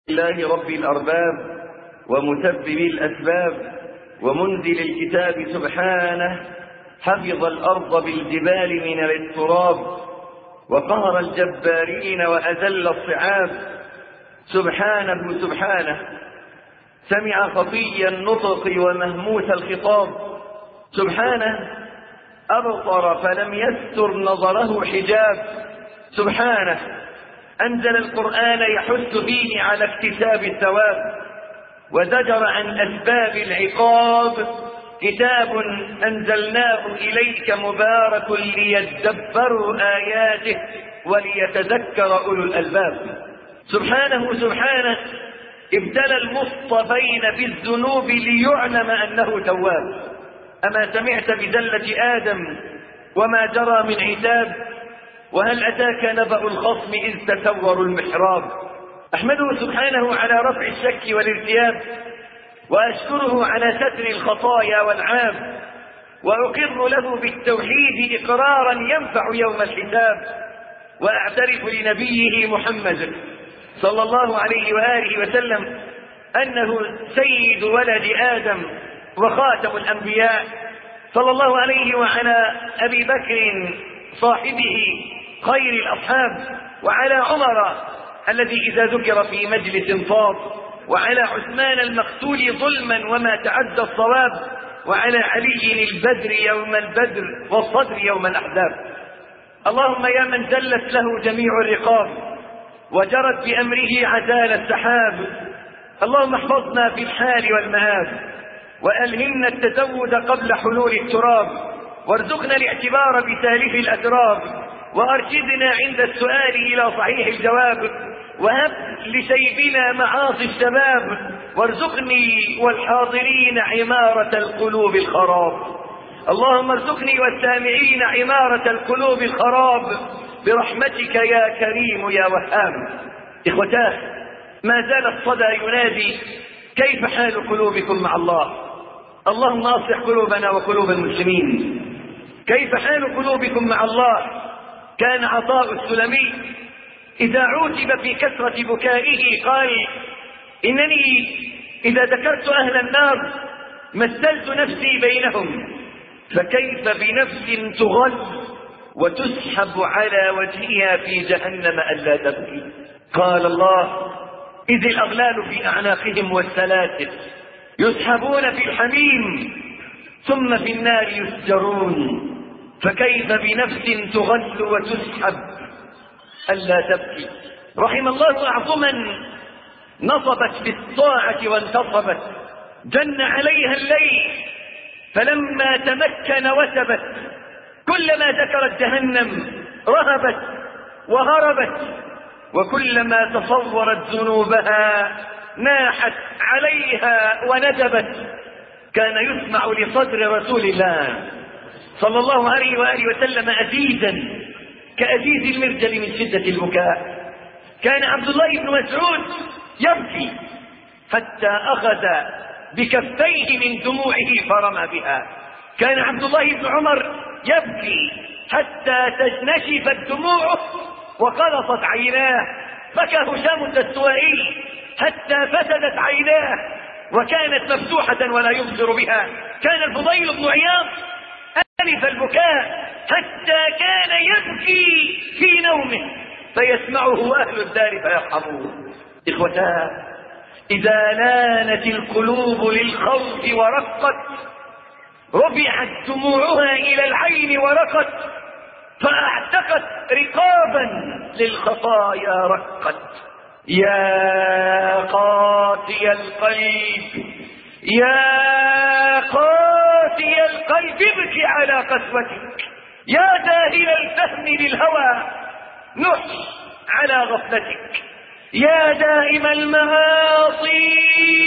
الله رب الأرباب ومسبب الأسباب ومنزل الكتاب سبحانه حفظ الأرض بالجبال من الاضطراب وقهر الجبارين وأذل الصعاب سبحانه سبحانه سمع خفي النطق ومهموس الخطاب سبحانه أبصر فلم يستر نظره حجاب سبحانه أنزل القرآن يحث فيه على اكتساب الثواب وزجر عن أسباب العقاب كتاب أنزلناه إليك مبارك ليدبروا آياته وليتذكر أولو الألباب سبحانه سبحانه ابتلى المصطفين بالذنوب ليعلم أنه تواب أما سمعت بذلة آدم وما جرى من عتاب وهل أتاك نبأ الخصم إذ تسوروا المحراب أحمده سبحانه على رفع الشك والارتياب وأشكره على ستر الخطايا والعاب وأقر له بالتوحيد إقرارا ينفع يوم الحساب وأعترف لنبيه محمد صلى الله عليه وآله وسلم أنه سيد ولد آدم وخاتم الأنبياء صلى الله عليه وعلى أبي بكر صاحبه خير الأصحاب وعلى عمر الذي إذا ذكر في مجلس فاض وعلى عثمان المقتول ظلما وما تعدى الصواب وعلى علي البدر يوم البدر والصدر يوم الأحزاب اللهم يا من زلت له جميع الرقاب وجرت بأمره عزال السحاب اللهم احفظنا في الحال والمآب وألهمنا التزود قبل حلول التراب وارزقنا الاعتبار بتالف الأتراب وأرشدنا عند السؤال إلى صحيح الجواب وهب لسيفنا معاصي الشباب وارزقني والحاضرين عمارة القلوب الخراب اللهم ارزقني والسامعين عمارة القلوب الخراب برحمتك يا كريم يا وهاب إخوتاه ما زال الصدى ينادي كيف حال قلوبكم مع الله اللهم اصلح قلوبنا وقلوب المسلمين كيف حال قلوبكم مع الله كان عطاء السلمي إذا عوتب في كثرة بكائه قال إنني إذا ذكرت أهل النار مثلت نفسي بينهم فكيف بنفس تغل وتسحب على وجهها في جهنم ألا تبكي قال الله إذ الأغلال في أعناقهم والسلاسل يسحبون في الحميم ثم في النار يسجرون فكيف بنفس تغل وتسحب ألا تبكي رحم الله أعظما نصبت بالطاعة وانتصبت جن عليها الليل فلما تمكن وثبت كلما ذكرت جهنم رهبت وهربت وكلما تصورت ذنوبها ناحت عليها وندبت كان يسمع لصدر رسول الله صلى الله عليه وآله وسلم أزيزا كأزيز المرجل من شدة البكاء كان عبد الله بن مسعود يبكي حتى أخذ بكفيه من دموعه فرمى بها كان عبد الله بن عمر يبكي حتى نشفت دموعه وقلصت عيناه بكى هشام الدستوائي حتى فسدت عيناه وكانت مفتوحة ولا يبصر بها كان الفضيل بن عياض ألف البكاء حتى كان يبكي في نومه فيسمعه أهل الدار فيرحمون إخوتاه إذا لانت القلوب للخوف ورقت رفعت دموعها إلى العين ورقت فأعتقت رقابا للخطايا رقت يا قاسي القلب يا قاسي القلب ابكي على قسوتك يا داهل الفهم للهوى نح على غفلتك يا دائم المعاصي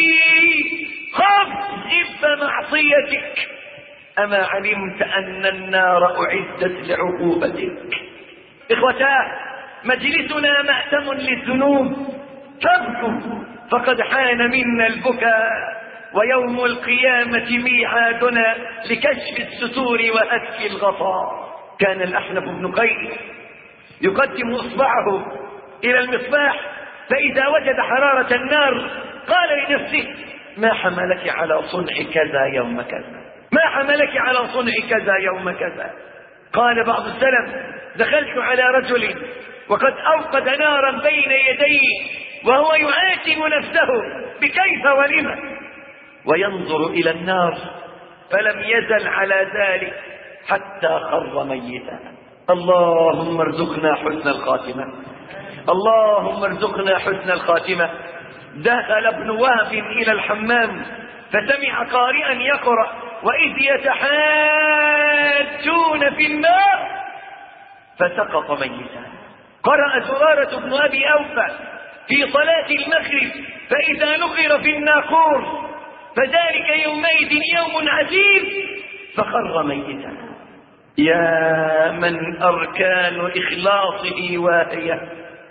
خف إب معصيتك أما علمت أن النار أعدت لعقوبتك إخوتاه مجلسنا مأتم للذنوب فابكوا فقد حان منا البكاء ويوم القيامة ميعادنا لكشف الستور وهتك الغطاء كان الأحنف بن قيس يقدم إصبعه إلى المصباح فإذا وجد حرارة النار قال لنفسه ما حملك على صنع كذا يوم كذا ما حملك على صنع كذا يوم كذا قال بعض السلف دخلت على رجل وقد أوقد نارا بين يديه وهو يعاتب نفسه بكيف ولم وينظر إلى النار فلم يزل على ذلك حتى خر ميتا اللهم ارزقنا حسن الخاتمة اللهم ارزقنا حسن الخاتمة دخل ابن وهب إلى الحمام فسمع قارئا يقرأ وإذ يتحاجون في النار فسقط ميتا قرأ زرارة بن أبي أوفى في صلاة المغرب فإذا نقر في الناقور فذلك يومئذ يوم عزيز فخر ميتا يا من أركان إخلاصه واهية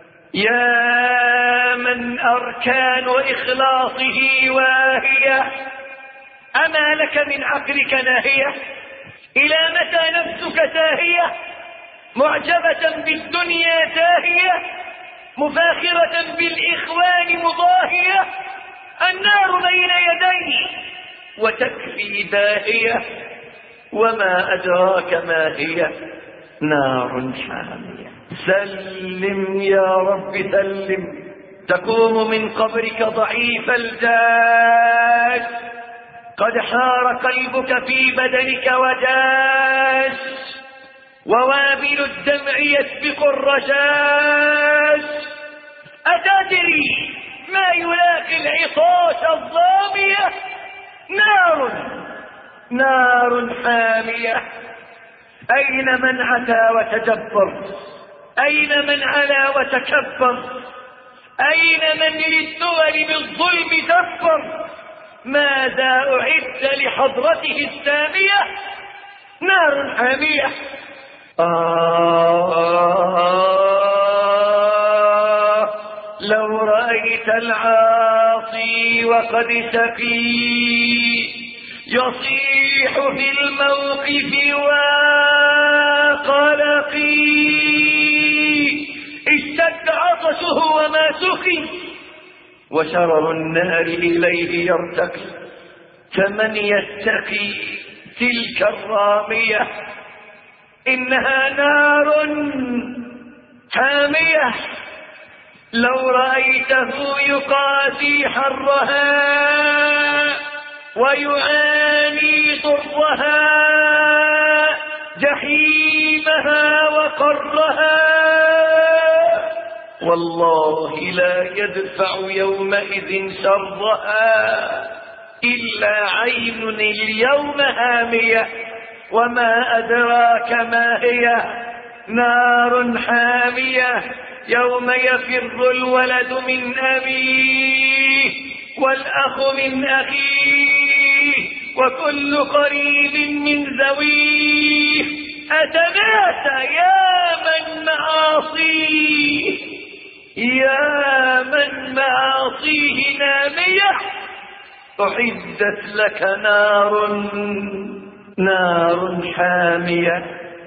يا من أركان إخلاصه واهية أما لك من عقلك ناهية إلى متى نفسك تاهية معجبة بالدنيا تاهية مفاخرة بالإخوان مضاهية النار بين يديه وتكفي داهية وما أدراك ما هي نار حامية سلم يا رب سلم تقوم من قبرك ضعيف الجاج قد حار قلبك في بدنك وجاش ووابل الدمع يسبق الرشاش أتدري ما يلاقي العطاش الظامية نار نار حامية أين من عتى وتجبر أين من علا وتكبر أين من للدول بالظلم دبر ماذا أعد لحضرته السامية نار حامية آه لو رأيت العاصي وقد سقي يصيح في الموقف وقلقي اشتد عطشه وما سقي وشرر النار إليه يرتقي فمن يتقي تلك الرامية إنها نار حامية لو رأيته يقاسي حرها ويعاني ضرها جحيمها وقرها والله لا يدفع يومئذ شرها إلا عين اليوم هامية وما أدراك ما هي نار حامية يوم يفر الولد من أبيه والأخ من أخيه وكل قريب من ذويه أتناسى يا من معاصيه يا من معاصيه نامية أعدت لك نار نار حامية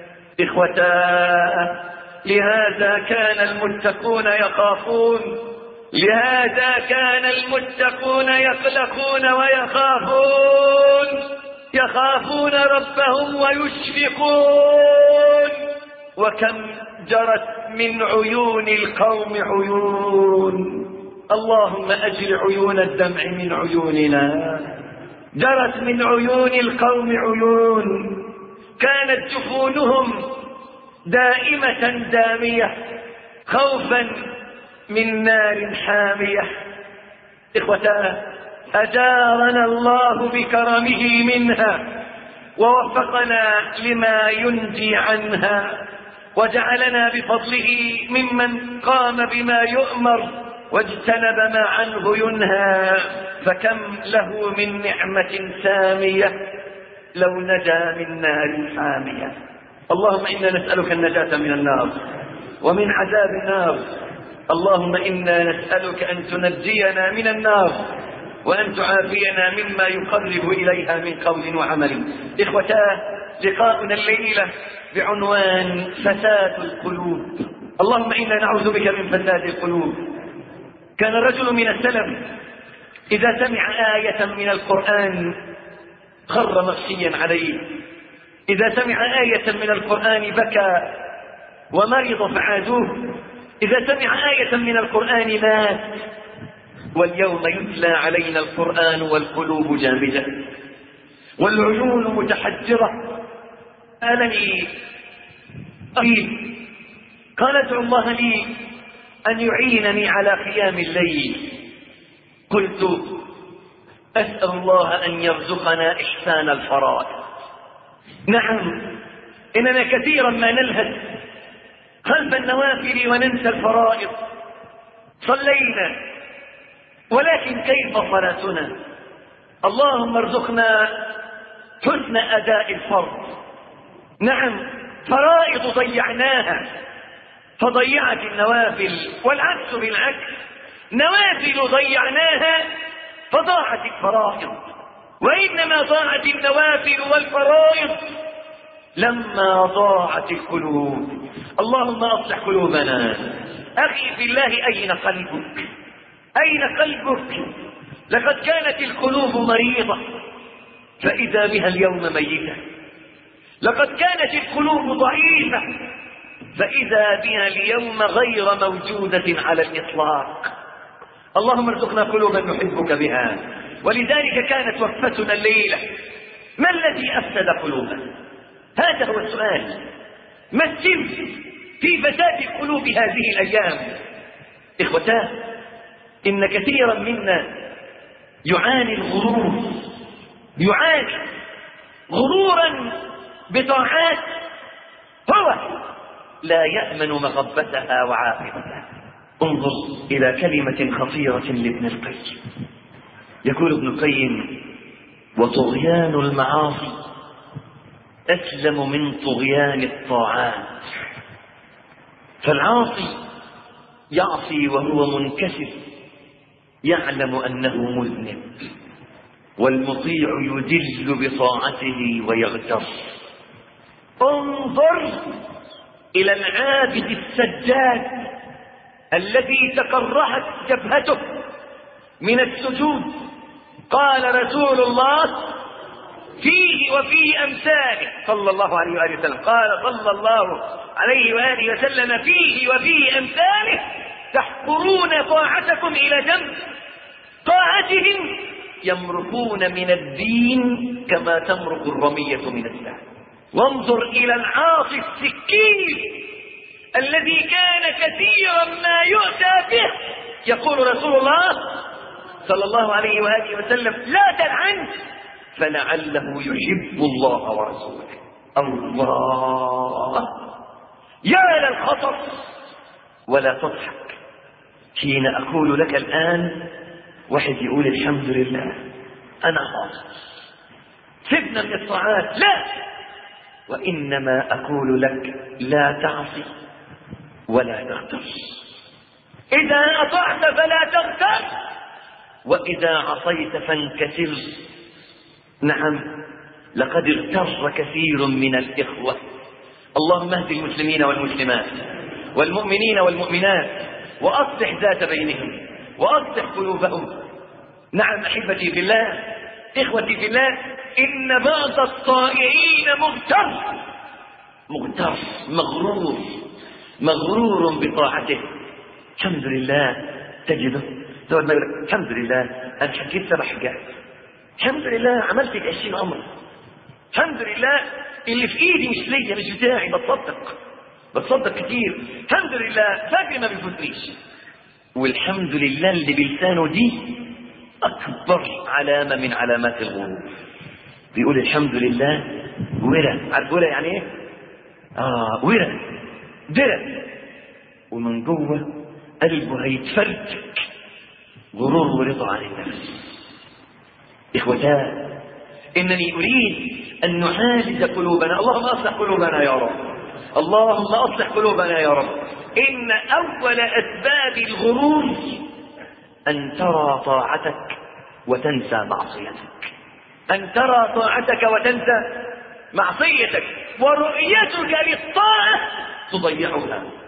إخوتاه لهذا كان المتقون يخافون لهذا كان المتقون يقلقون ويخافون يخافون ربهم ويشفقون وكم جرت من عيون القوم عيون اللهم أجل عيون الدمع من عيوننا جرت من عيون القوم عيون كانت جفونهم دائمة دامية خوفا من نار حامية إخوتاه أجارنا الله بكرمه منها ووفقنا لما ينجي عنها وجعلنا بفضله ممن قام بما يؤمر واجتنب ما عنه ينهى فكم له من نعمة سامية لو نجا من نار حامية اللهم إنا نسألك النجاة من النار ومن عذاب النار اللهم إنا نسألك أن تنجينا من النار وأن تعافينا مما يقرب إليها من قول وعمل إخوتاه لقاؤنا الليلة بعنوان فساد القلوب اللهم إنا نعوذ بك من فساد القلوب كان رجل من السلف إذا سمع آية من القرآن خر مغشيا عليه إذا سمع آية من القرآن بكى ومرض فعادوه إذا سمع آية من القرآن مات واليوم يتلى علينا القرآن والقلوب جامدة والعيون متحجرة قالني أخي قال ادعو الله لي أن يعينني على قيام الليل قلت أسأل الله أن يرزقنا إحسان الفرائض نعم إننا كثيرا ما نلهث خلف النوافل وننسى الفرائض صلينا ولكن كيف صلاتنا اللهم ارزقنا حسن أداء الفرض نعم فرائض ضيعناها فضيعت النوافل والعكس بالعكس نوافل ضيعناها فضاعت الفرائض وإنما ضاعت النوافل والفرائض لما ضاعت القلوب اللهم أصلح قلوبنا أخي في الله أين قلبك أين قلبك لقد كانت القلوب مريضة فإذا بها اليوم ميتة لقد كانت القلوب ضعيفة فإذا بها اليوم غير موجودة على الإطلاق اللهم ارزقنا قلوبا نحبك بها ولذلك كانت وقفتنا الليلة ما الذي أفسد قلوبنا هذا هو السؤال ما السر في فساد القلوب هذه الأيام إخوتاه إن كثيرا منا يعاني الغرور يعاني غرورا بطاعات هو لا يأمن مغبتها وعاقبتها انظر إلى كلمة خطيرة لابن القيم يقول ابن القيم وطغيان المعاصي أسلم من طغيان الطاعات فالعاصي يعصي وهو منكسر يعلم أنه مذنب والمطيع يدل بطاعته ويغتر انظر إلى العابد السجاد الذي تقرحت جبهته من السجود قال رسول الله فيه وفي أمثاله صلى الله عليه وآله وسلم قال صلى الله عليه وآله وسلم فيه وفي أمثاله تحقرون طاعتكم إلى جنب طاعتهم يمرقون من الدين كما تمرق الرمية من السهم وانظر إلى العاصي السكين الذي كان كثيرا ما يؤتى به يقول رسول الله صلى الله عليه وآله وسلم لا تلعنه فلعله يحب الله ورسوله الله يا للخطر ولا تضحك حين أقول لك الآن واحد يقول الحمد لله أنا خاص سيبنا من الطاعات لا وإنما أقول لك لا تعصي ولا تغتر إذا أطعت فلا تغتر وإذا عصيت فانكسر نعم لقد اغتر كثير من الإخوة اللهم اهد المسلمين والمسلمات والمؤمنين والمؤمنات وأصلح ذات بينهم وأصلح قلوبهم نعم أحبتي في الله إخوتي في الله إن بعض الطائعين مغتر مغتر مغرور مغرور بطاعته الحمد لله تجده تقعد ما يقول الحمد لله أنا حكيت سبع حاجات الحمد لله عملت 20 أمر الحمد لله اللي في إيدي مش ليا مش بتاعي بتصدق بتصدق كتير الحمد لله فجر ما بيفوتنيش والحمد لله اللي بلسانه دي أكبر علامة من علامات الغرور بيقول الحمد لله ورا عارف ورا يعني ايه؟ اه ورا درع ومن جوه قلبه هيتفرتك غرور ورضا عن النفس إخوتان إنني أريد أن نعالج قلوبنا اللهم أصلح قلوبنا يا رب اللهم أصلح قلوبنا يا رب إن أول أسباب الغرور أن ترى طاعتك وتنسى معصيتك أن ترى طاعتك وتنسى معصيتك ورؤيتك للطاعة تضيعها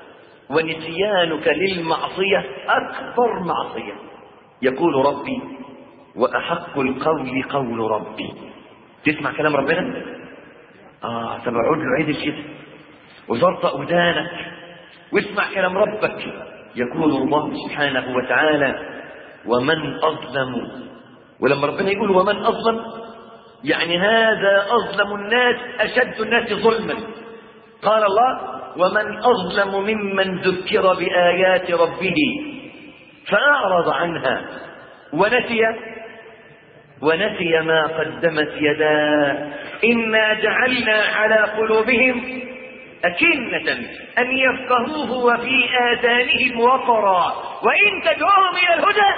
ونسيانك للمعصية أكبر معصية يقول ربي وأحق القول قول ربي تسمع كلام ربنا آه طب اقعد له عيد الشتاء وزرط ودانك واسمع كلام ربك يقول الله سبحانه وتعالى ومن أظلم ولما ربنا يقول ومن أظلم يعني هذا أظلم الناس أشد الناس ظلما قال الله ومن أظلم ممن ذكر بآيات ربه فأعرض عنها ونسي ونسي ما قدمت يداه إنا جعلنا على قلوبهم أكنة أن يفقهوه وفي آذانهم وقرا وإن تدعوهم إلى الهدى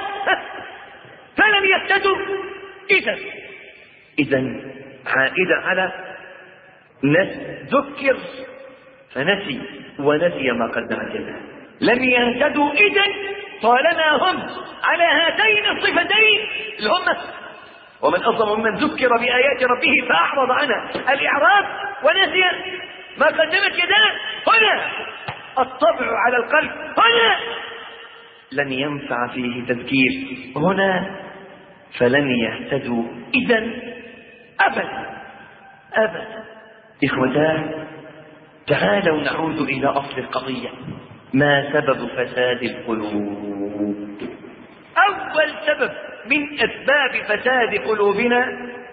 فلم يهتدوا إذا إذا عائدة على ناس ذكر فنسي ونسي ما قدمت يداه لم يهتدوا إذا طالما هم على هاتين الصفتين اللي هم ومن أظلم ممن ذكر بآيات ربه فأعرض عنها الإعراض ونسي ما قدمت يداه هنا الطبع على القلب هنا لن ينفع فيه تذكير هنا فلن يهتدوا إذا أبدا أبدا إخوتاه تعالوا نعود إلى أصل القضية ما سبب فساد القلوب أول سبب من أسباب فساد قلوبنا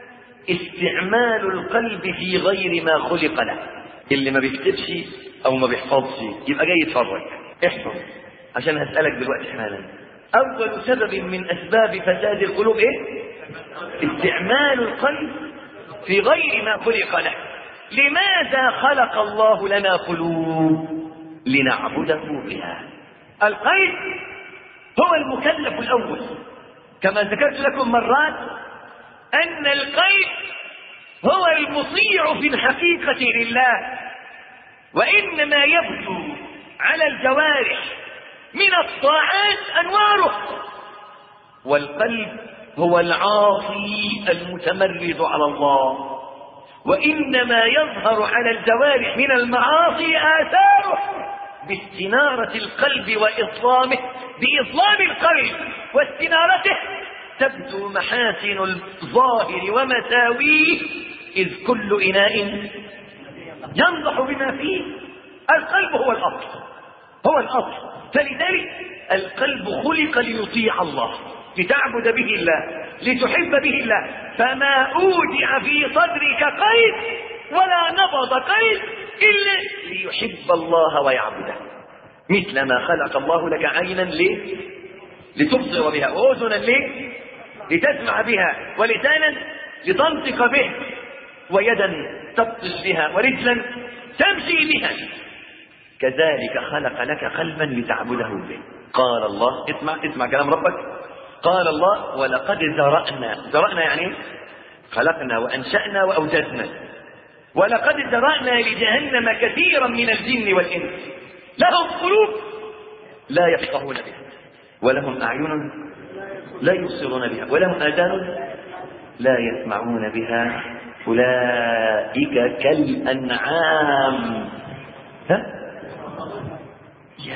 استعمال القلب في غير ما خلق له اللي ما بيكتبش أو ما بيحفظش يبقى جاي يتفرج احفظ عشان هسألك دلوقتي حالا أول سبب من أسباب فساد القلوب إيه؟ استعمال القلب في غير ما خلق له لماذا خلق الله لنا قلوب لنعبده بها القلب هو المكلف الأول كما ذكرت لكم مرات أن القلب هو المطيع في الحقيقة لله وإنما يبدو على الجوارح من الطاعات أنواره والقلب هو العاصي المتمرد على الله وإنما يظهر على الجوارح من المعاصي آثاره باستنارة القلب وإظلامه بإظلام القلب واستنارته تبدو محاسن الظاهر ومساويه إذ كل إناء ينضح بما فيه القلب هو الأصل هو الأصل فلذلك القلب خلق ليطيع الله لتعبد به الله لتحب به الله فما أودع في صدرك قيد ولا نبض قيد إلا ليحب الله ويعبده مثل ما خلق الله لك عينا ليه لتبصر بها وأذنا ليه لتسمع بها ولسانا لتنطق به ويدا تبطش بها ورجلا تمشي بها كذلك خلق لك قلبا لتعبده به قال الله اسمع اسمع كلام ربك قال الله ولقد ذرأنا ذرأنا يعني خلقنا وأنشأنا وأوجدنا ولقد ذرأنا لجهنم كثيرا من الجن والإنس لهم قلوب لا يفقهون بها ولهم أعين لا يبصرون بها ولهم آذان لا يسمعون بها أولئك كالأنعام ها؟ يا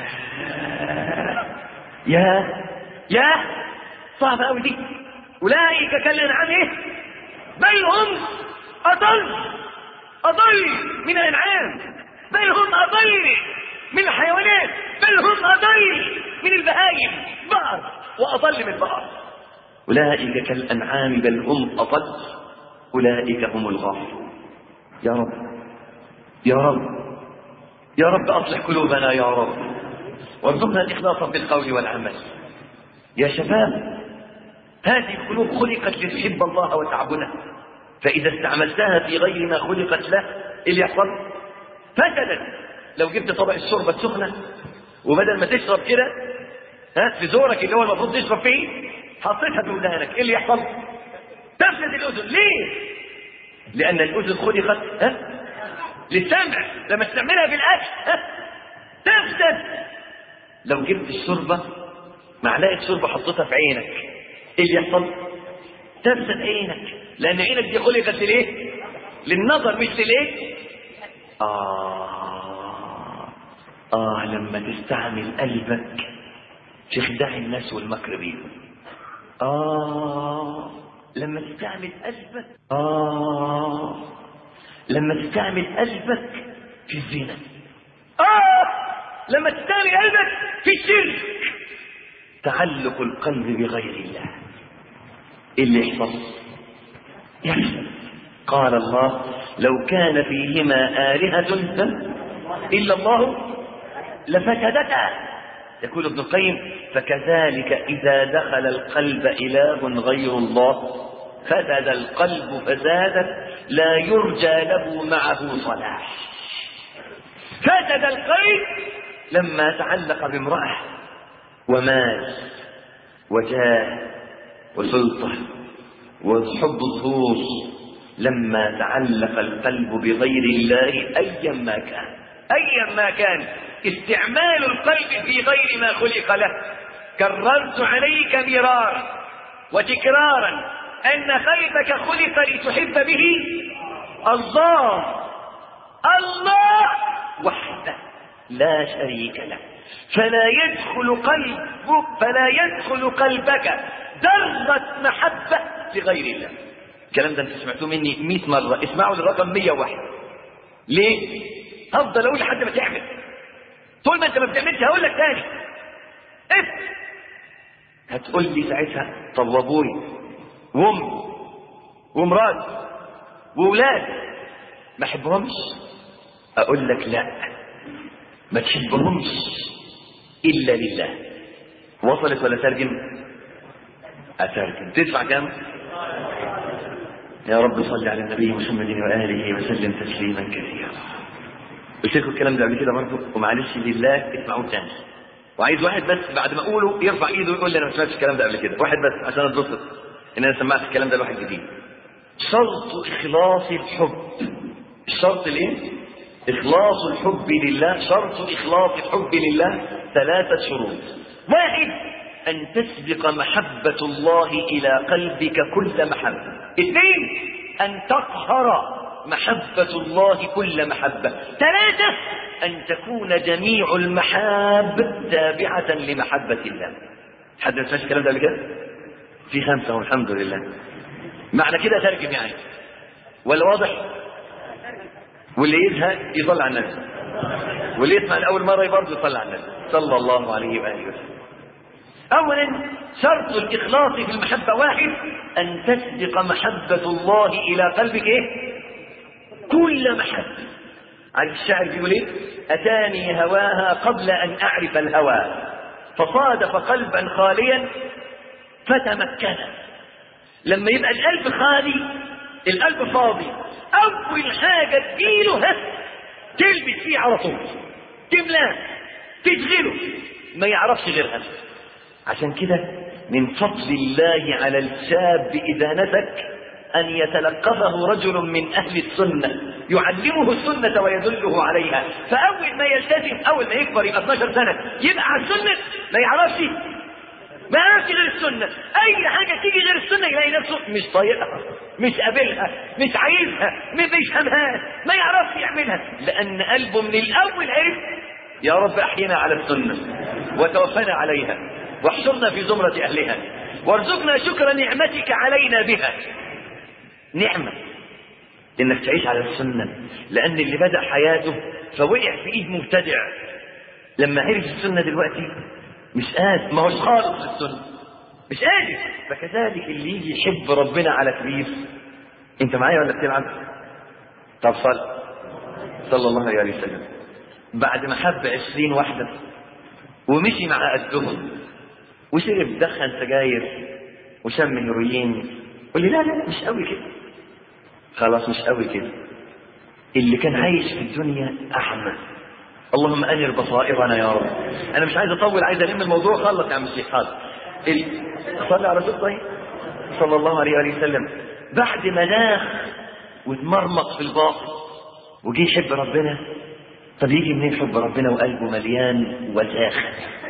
يا يا صعبة أوي دي أولئك كالأنعام إيه؟ بل هم أضل أضل من الأنعام بل هم أضل من الحيوانات بل هم أضل من البهائم بقر وأضل من بقر أولئك كالأنعام بل هم أضل أولئك هم الغافلون يا رب يا رب يا رب أصلح قلوبنا يا رب وارزقنا الإخلاص في القول والعمل يا شباب هذه القلوب خلقت لتحب الله وتعبده فإذا استعملتها في غير ما خلقت له إيه اللي يحصل فسدت لو جبت طبق الشوربة السخنة وبدل ما تشرب كده ها في زورك اللي هو المفروض تشرب فيه حطيتها في ودانك ايه اللي يحصل تفسد الاذن ليه لان الاذن خلقت ها للسمع لما تستعملها في الاكل ها تفسد لو جبت الشوربه معلقه شوربه حطيتها في عينك ايه اللي يحصل تفسد عينك لان عينك دي خلقت ليه للنظر مش للايه اه آه لما تستعمل قلبك في خداع الناس والمكر بيهم آه لما تستعمل قلبك آه لما تستعمل قلبك في الزنا آه لما تستعمل قلبك في الشرك تعلق القلب بغير الله إيه اللي يحصل يحصل قال الله لو كان فيهما آلهة إلا الله لفسدتا يقول ابن القيم فكذلك إذا دخل القلب إله غير الله فسد القلب فسادا لا يرجى له معه صلاح فسد القلب لما تعلق بامرأة ومال وجاه وسلطة وحب الظهور لما تعلق القلب بغير الله أيا ما كان أيا ما كان استعمال القلب في غير ما خلق له كررت عليك مرارا وتكرارا أن قلبك خلق لتحب به الله الله وحده لا شريك له فلا يدخل قلبك فلا يدخل قلبك ذرة محبة لغير الله الكلام ده انت سمعتوه مني 100 مرة اسمعوا للرقم 101 ليه؟ هفضل اقول لحد ما تعمل طول ما انت ما بتعملش هقول لك تاني اف هتقول لي ساعتها طب وابوي وامي ومراتي واولاد ما احبهمش اقول لك لا ما تحبهمش الا لله وصلت ولا ترجم اترجم تدفع كام يا رب صل على النبي محمد واله وسلم تسليما كثيرا قلت لكم الكلام ده قبل كده برضه ومعلش لله اسمعوه تاني وعايز واحد بس بعد ما اقوله يرفع ايده ويقول لي انا ما سمعتش الكلام ده قبل كده واحد بس عشان اتبسط ان انا سمعت الكلام ده لواحد جديد شرط اخلاص الحب الشرط الايه اخلاص الحب لله شرط اخلاص الحب لله ثلاثه شروط واحد ان تسبق محبه الله الى قلبك كل محبه اثنين ان تقهر محبة الله كل محبة ثلاثة أن تكون جميع المحاب تابعة لمحبة الله حد ما سمعش الكلام ده قبل كده؟ في خمسة والحمد لله معنى كده ترجم يعني ولا واضح؟ واللي يزهق يصلي على النبي واللي يسمع لأول مرة برضه يصلي على النبي صلى الله عليه وآله وسلم أولا شرط الإخلاص في المحبة واحد أن تسبق محبة الله إلى قلبك إيه؟ كل محبة عارف الشاعر بيقول ايه اتاني هواها قبل ان اعرف الهوى فصادف قلبا خاليا فتمكن لما يبقى القلب خالي القلب فاضي اول حاجه تجيله ها تلبس فيه على طول تملاه تشغله ما يعرفش غيرها عشان كده من فضل الله على الشاب اذا نسك أن يتلقفه رجل من أهل السنة يعلمه السنة ويدله عليها فأول ما يلتزم أول ما يكبر يبقى 12 سنة يبقى على السنة ما يعرفش ما يعرفش غير السنة أي حاجة تيجي غير السنة يلاقي نفسه مش طايقها مش قابلها مش عايزها مش بيفهمها ما يعرفش يعملها لأن قلبه من الأول عرف يا رب أحينا على السنة وتوفنا عليها واحشرنا في زمرة أهلها وارزقنا شكر نعمتك علينا بها نعمة انك تعيش على السنة لان اللي بدأ حياته فوقع في ايد مبتدع لما عرف السنة دلوقتي مش قادر ما هوش خالص السنة مش قادر فكذلك اللي يجي يحب ربنا على كبير انت معايا ولا بتلعب طب صل صلى الله عليه وسلم بعد ما حب عشرين واحدة ومشي مع قدهم وشرب دخن سجاير وشم هيروين قول لي لا لا مش قوي كده خلاص مش قوي كده اللي كان عايش في الدنيا احمد اللهم انر بصائرنا يا رب انا مش عايز اطول عايز الم الموضوع خلص يا عم الشيخ حاضر ال... صلى على رسول طيب صلى الله عليه وآله وسلم بعد ما ناخ واتمرمط في الباطل وجي يحب ربنا طب يجي منين حب ربنا وقلبه مليان وساخ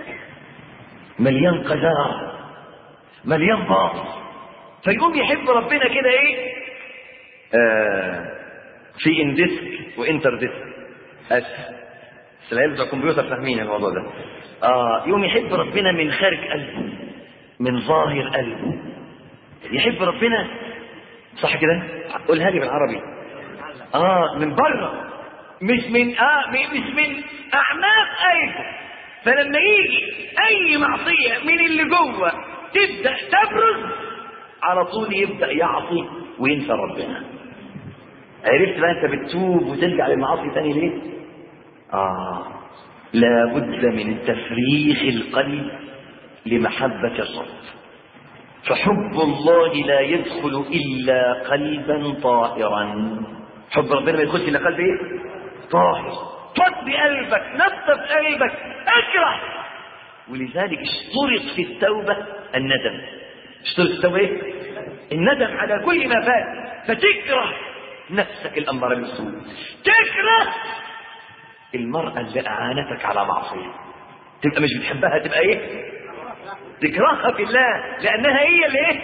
مليان قذارة مليان باطل فيقوم يحب ربنا كده ايه آه في اندسك وانتر ديسك اسف بس العيال بتوع الكمبيوتر فاهمين الموضوع ده اه يوم يحب ربنا من خارج قلبه من ظاهر قلبه يحب ربنا صح كده قولها لي بالعربي اه من بره مش من اه مش من اعماق قلبه فلما يجي اي معصيه من اللي جوه تبدا تبرز على طول يبدا يعصي وينسى ربنا عرفت بقى انت بتتوب وترجع للمعاصي تاني ليه اه لابد من تفريغ القلب لمحبه الرب فحب الله لا يدخل الا قلبا طاهرا حب ربنا ما يدخلش الا قلب ايه طاهر فض قلبك نظف قلبك اكره ولذلك اشترط في التوبه الندم اشترط في التوبه ايه الندم على كل ما فات فتكره نفسك الاماره بالسوء تكره المراه اللي اعانتك على معصيه تبقى مش بتحبها تبقى ايه تكرهها في الله لانها هي اللي ايه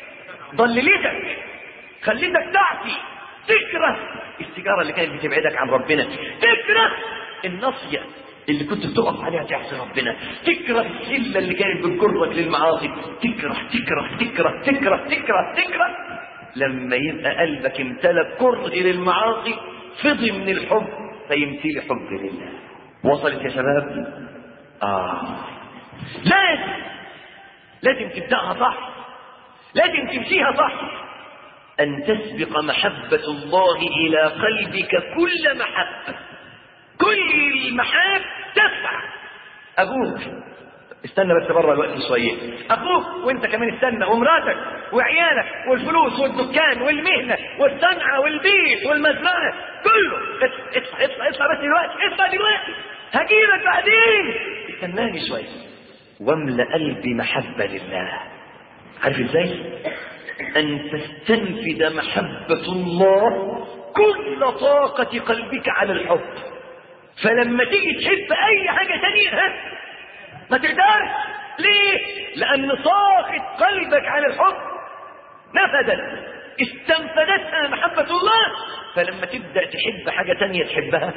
ضللتك خليتك تعصي تكره السيجاره اللي كانت بتبعدك عن ربنا تكره النصيه اللي كنت بتقف عليها تعصي ربنا تكره الشله اللي كانت بتجرك للمعاصي تكره تكره تكره تكره تكره تكره لما يبقى قلبك امتلك كره للمعاصي فضي من الحب فيمتلي حب لله وصلت يا شباب اه لازم لازم تبداها صح لازم تمشيها صح أن تسبق محبة الله إلى قلبك كل محبة كل المحاب تسعى أبوك استنى بس بره الوقت شوية أبوك وأنت كمان استنى ومراتك وعيالك والفلوس والدكان والمهنة والصنعة والبيت والمزرعة كله اطلع اطلع اطلع بس دلوقتي اطلع دلوقتي هجيلك بعدين استناني شوية واملأ قلبي محبة لله عارف ازاي؟ أن تستنفد محبة الله كل طاقة قلبك على الحب فلما تيجي تحب أي حاجة تانية ها ما تقدرش ليه؟ لأن طاقة قلبك على الحب نفدت استنفدتها محبة الله فلما تبدأ تحب حاجة تانية تحبها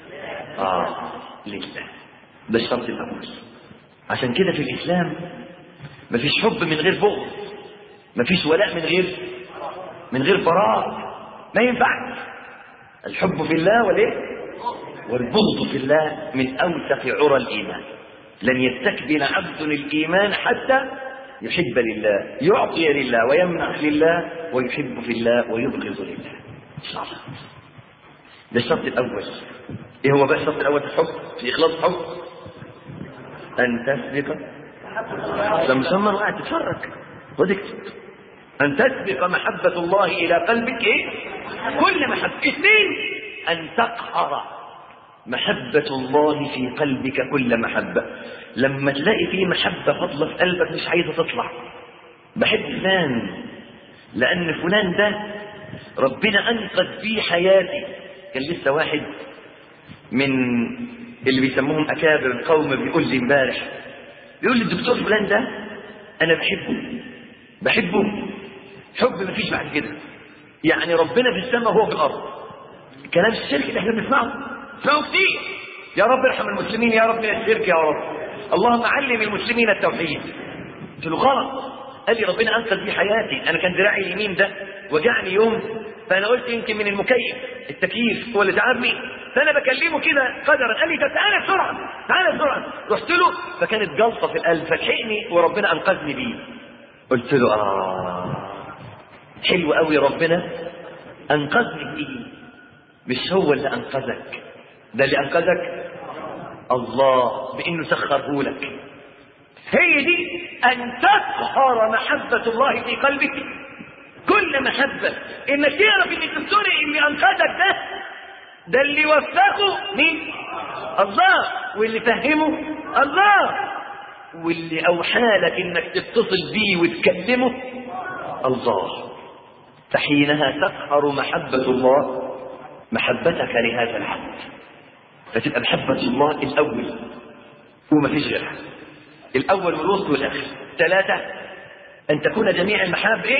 آه لله ده الشرط الأول عشان كده في الإسلام مفيش حب من غير بغض مفيش ولاء من غير من غير براء ما ينفعش الحب في الله والايه والبغض في الله من اوثق عرى الايمان لن يستكبل عبد الايمان حتى يحب لله يعطي لله ويمنع لله ويحب في الله ويبغض لله ان شاء الله ده الشرط الاول ايه هو بقى الشرط الاول في الحب في اخلاص الحب ان تسبق لما مسمى وقاعد تتفرج وتكتب أن تسبق محبة الله إلى قلبك إيه؟ كل محبة اثنين أن تقهر محبة الله في قلبك كل محبة لما تلاقي في محبة فضلة في قلبك مش عايزة تطلع بحب فلان لأن فلان ده ربنا أنقذ بيه حياتي كان لسه واحد من اللي بيسموهم أكابر القوم بيقول لي امبارح بيقول لي الدكتور فلان ده أنا بحبه بحبه حب مفيش بعد كده يعني ربنا في السماء وهو في الارض كلام الشرك اللي احنا بنسمعه بنسمعه كتير يا رب ارحم المسلمين يا رب من الشرك يا رب اللهم علم المسلمين التوحيد قلت له غلط قال لي ربنا انقذ بي حياتي انا كان دراعي اليمين ده وجعني يوم فانا قلت يمكن من المكيف التكييف هو اللي تعبني فانا بكلمه كده قدرا قال لي تعالى بسرعه تعالى بسرعه رحت له فكانت جلطه في القلب فلحقني وربنا انقذني بيه قلت له اه حلو قوي ربنا انقذني بايه مش هو اللي انقذك ده اللي انقذك الله بانه سخره لك هي دي ان تقهر محبه الله في قلبك كل محبه انك تعرف ان الدكتور اللي انقذك ده ده اللي وفقه مين الله واللي فهمه الله واللي اوحى لك انك تتصل بيه وتكلمه الله فحينها تقهر محبة الله محبتك لهذا العبد فتبقى محبة الله الأول وما فيش غيرها الأول والوسط والآخر ثلاثة أن تكون جميع المحاب إيه؟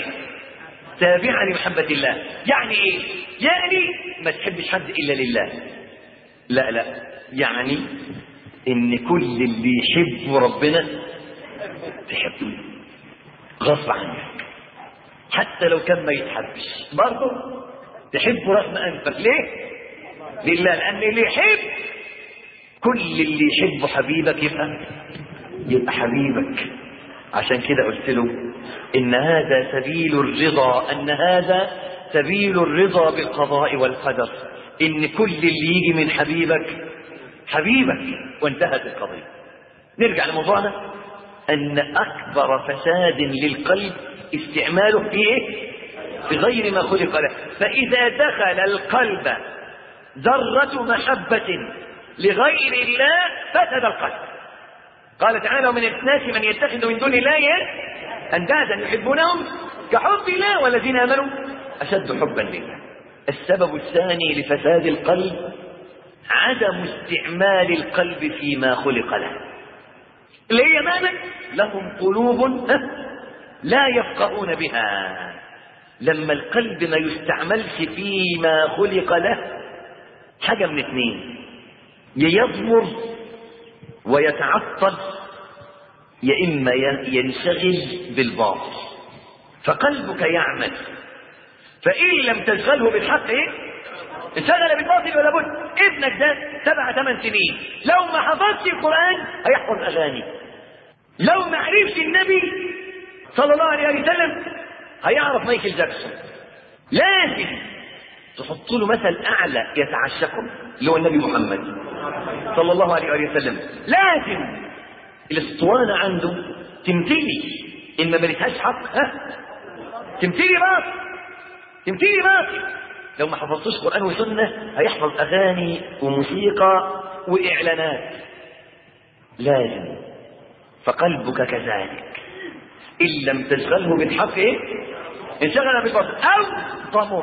تابعة لمحبة الله يعني إيه؟ يعني ما تحبش حد إلا لله لا لا يعني ان كل اللي يحب ربنا تحبه غصب عنك حتى لو كان ما يتحبش برضه تحبه رغم انفك ليه لله لان اللي يحب كل اللي يحب حبيبك يبقى يبقى حبيبك عشان كده قلت له ان هذا سبيل الرضا ان هذا سبيل الرضا بالقضاء والقدر ان كل اللي يجي من حبيبك حبيبك وانتهت القضيه نرجع لموضوعنا ان اكبر فساد للقلب استعماله في ايه في غير ما خلق له فاذا دخل القلب ذره محبه لغير الله فسد القلب قال تعالى ومن الناس من يتخذ من دون الله اندادا يحبونهم كحب الله والذين امنوا اشد حبا لله السبب الثاني لفساد القلب عدم استعمال القلب فيما خلق له اللي هي ماذا لهم قلوب لا يفقهون بها لما القلب ما يستعملش فيما خلق له حاجة من اثنين يضمر ويتعطل يا إما ينشغل بالباطل فقلبك يعمل فإن لم تشغله بالحق إيه؟ انشغل بالباطل ولا بد ابنك ده سبع ثمان سنين لو ما حفظش القرآن هيحفظ أغاني لو ما عرفش النبي صلى الله عليه وسلم هيعرف مايكل جاكسون لازم تحط له مثل أعلى يتعشقه اللي هو النبي محمد صلى الله عليه وسلم لازم الاسطوانة عنده تمتلي إن ما ملتهاش حق ها تمتلي باطل تمتلي باطل لو ما حفظتوش قرآن وسنة هيحفظ أغاني وموسيقى وإعلانات لازم فقلبك كذلك إن لم تشغله بالحق إيه؟ انشغل بالباطل أو ضمر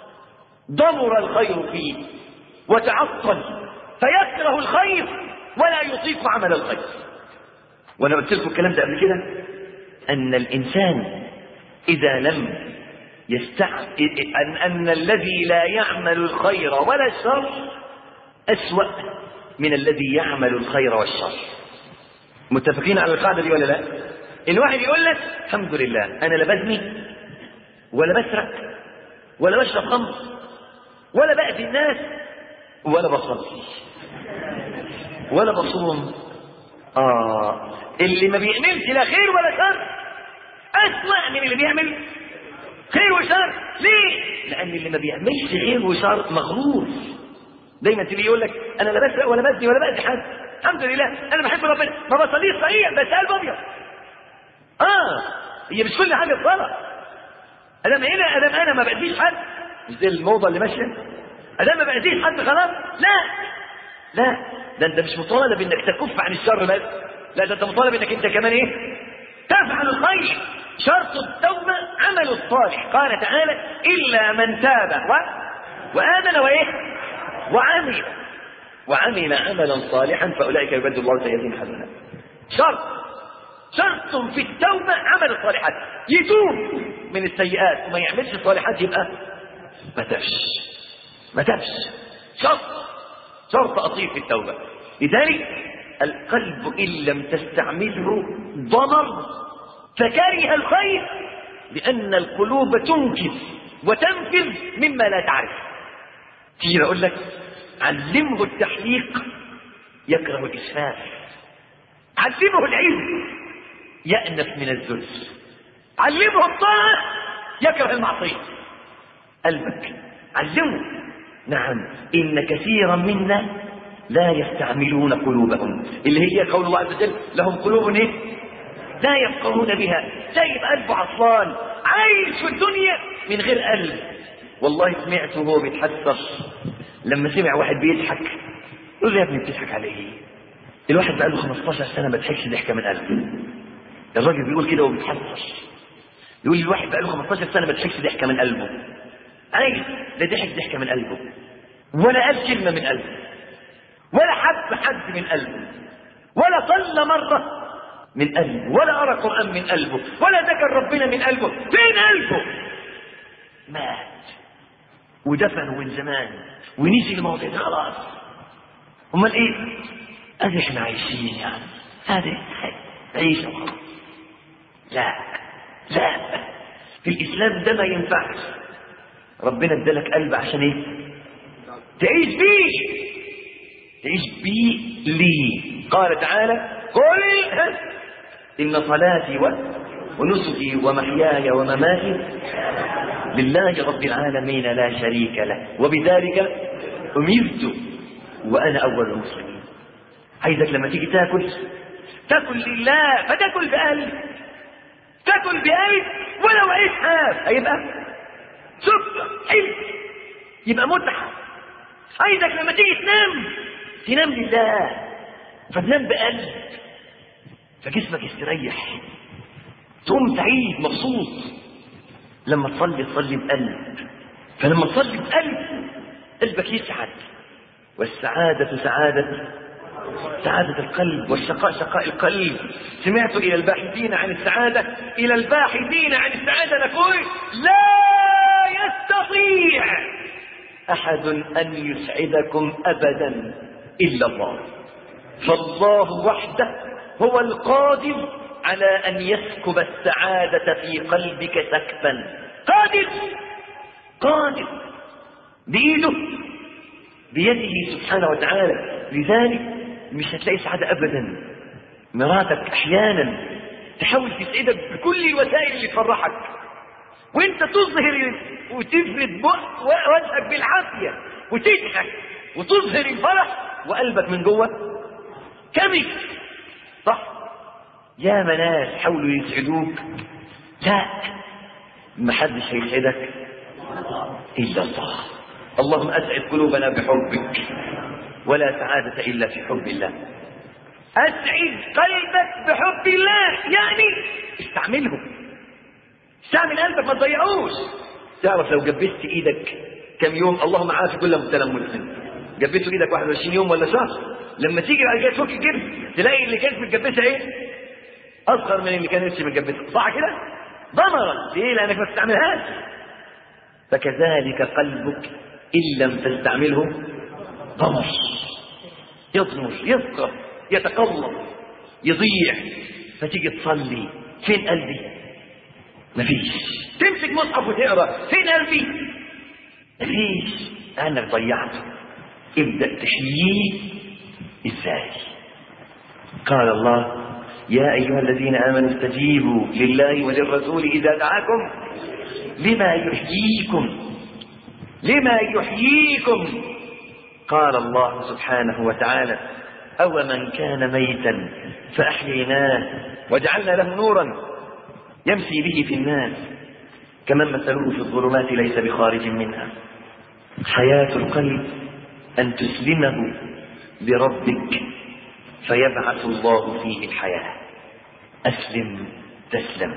ضمر الخير فيه وتعطل فيكره الخير ولا يطيق عمل الخير وانا قلت لكم الكلام ده قبل كده ان الانسان اذا لم يستع أن, أن الذي لا يعمل الخير ولا الشر أسوأ من الذي يعمل الخير والشر متفقين على القاعدة دي ولا لا إن واحد يقول لك الحمد لله أنا لا بزني ولا بسرق ولا بشرب خمر ولا بأذي الناس ولا بصلي ولا بصوم آه اللي ما بيعملش لا خير ولا شر أسوأ من اللي بيعمل خير وشر ليه؟ لأن اللي ما بيعملش خير وشر مغرور دايما تيجي يقول لك أنا لا بسرق ولا بزني ولا بأذي حد الحمد لله أنا بحب ربنا ما بصليش صحيح بس قلب أبيض آه هي مش كل حاجة صلاة أدام هنا أدام أنا ما بأذيش حد مش دي الموضة اللي ماشية أدام ما بأذيش حد خلاص لا لا ده أنت مش مطالب إنك تكف عن الشر بس لا ده أنت مطالب إنك أنت كمان إيه تفعل الخير شرط التوبة عمل الصالح قال تعالى إلا من تاب و... وآمن وإيه وعمل وعمل عملا صالحا فأولئك يبدل الله سيئاتهم حسنات شرط شرط في التوبة عمل الصالحات يتوب من السيئات وما يعملش الصالحات يبقى ما تبش ما تبش شرط شرط أصيل في التوبة لذلك القلب إن لم تستعمله ضمر فكره الخير لأن القلوب تنكر وتنفذ مما لا تعرف تيجي أقول لك علمه التحليق يكره الإسفاف علمه العلم يأنف من الذل علمه الطاعة يكره المعصية قلبك علمه نعم إن كثيرا منا لا يستعملون قلوبهم اللي هي قول الله عز وجل لهم قلوب ايه لا يفقهون بها سايب قلبه عطلان عايش في الدنيا من غير قلب والله سمعته وهو بيتحسر لما سمع واحد بيضحك يقول له يا ابني بتضحك على ايه الواحد بقى له 15 سنه ما ضحكش ضحكه من قلبه الراجل بيقول كده وبيتحسر يقول لي الواحد بقى له 15 سنه ما ضحكش ضحكه من قلبه عايز لا ضحك ضحكه من قلبه ولا قال كلمه من قلبه ولا حب حد من قلبه ولا صلى مره من قلبه ولا قرا قران من قلبه ولا ذكر ربنا من قلبه فين قلبه مات ودفنه من زمان ونسي الموضوع ده خلاص امال ايه ادي احنا عايشين يعني هذه عيشه وخلاص لا لا في الاسلام ده ما ينفعش ربنا ادالك قلب عشان ايه تعيش بيه تعيش بيه لي قال تعالى قل ان صلاتي و- ونسكي ومحياي ومماتي لله رب العالمين لا شريك له وبذلك امرت وانا اول المسلمين عايزك لما تيجي تاكل تاكل لله فتاكل بقلب تاكل بقلب ولو عيش حاف هيبقى سكر حلو يبقى متعه عايزك لما تيجي تنام تنام لله فتنام بقلب فجسمك يستريح تقوم سعيد مبسوط لما تصلي تصلي بقلب فلما تصلي بقلب قلبك يسعد والسعادة سعادة سعادة القلب والشقاء شقاء القلب سمعت إلى الباحثين عن السعادة إلى الباحثين عن السعادة نقول لا يستطيع أحد أن يسعدكم أبدا إلا الله فالله وحده هو القادر على أن يسكب السعادة في قلبك سكبا قادر قادر بإيده بيده سبحانه وتعالى لذلك مش هتلاقي سعادة أبدا مراتك أحيانا تحاول تسعدك بكل الوسائل اللي تفرحك وانت تظهر وتفرد بق وجهك بالعافية وتضحك وتظهر الفرح وقلبك من جوه كمش صح يا ناس حاولوا يسعدوك لا ما حدش هيسعدك الا الله اللهم اسعد قلوبنا بحبك ولا سعادة الا في حب الله اسعد قلبك بحب الله يعني استعمله استعمل قلبك ما تضيعوش تعرف لو جبست ايدك كم يوم اللهم عافي كل مبتلى مسلم جبسته ايدك 21 يوم ولا شهر لما تيجي بعد كده تفك الجبس تلاقي اللي كانت متجبسه ايه اصغر من اللي كانت لسه متجبسه صح كده ضمرا ليه لانك ما تستعملهاش فكذلك قلبك ان لم تستعمله ضمر يضمر يفقر يتقلب يضيع فتيجي تصلي فين قلبي مفيش تمسك مصحف وتقرا فين قلبي مفيش انك ضيعته ابدا تحييه ازاي قال الله يا ايها الذين امنوا استجيبوا لله وللرسول اذا دعاكم لما يحييكم لما يحييكم قال الله سبحانه وتعالى أو من كان ميتا فأحييناه وجعلنا له نورا يمشي به في الناس كمن مثله في الظلمات ليس بخارج منها حياة القلب أن تسلمه لربك فيبعث الله فيه الحياة أسلم تسلم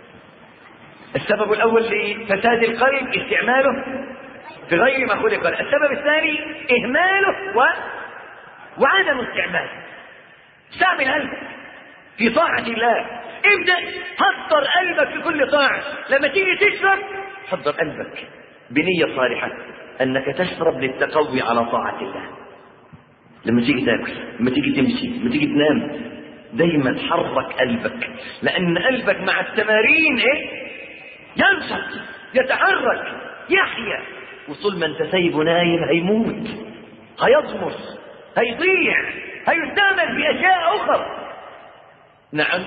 السبب الأول لفساد القلب استعماله في غير ما خلق له السبب الثاني إهماله و... وعدم استعماله استعمل قلبك في طاعة الله ابدأ حضر قلبك في كل طاعة لما تيجي تشرب حضر قلبك بنية صالحة أنك تشرب للتقوي على طاعة الله لما تيجي تاكل لما تيجي تمشي لما تيجي تنام دايما حرك قلبك لأن قلبك مع التمارين إيه ينشط يتحرك يحيا وطول ما انت سايبه نايم هيموت هيضمر هيضيع هيستعمل في اشياء اخرى نعم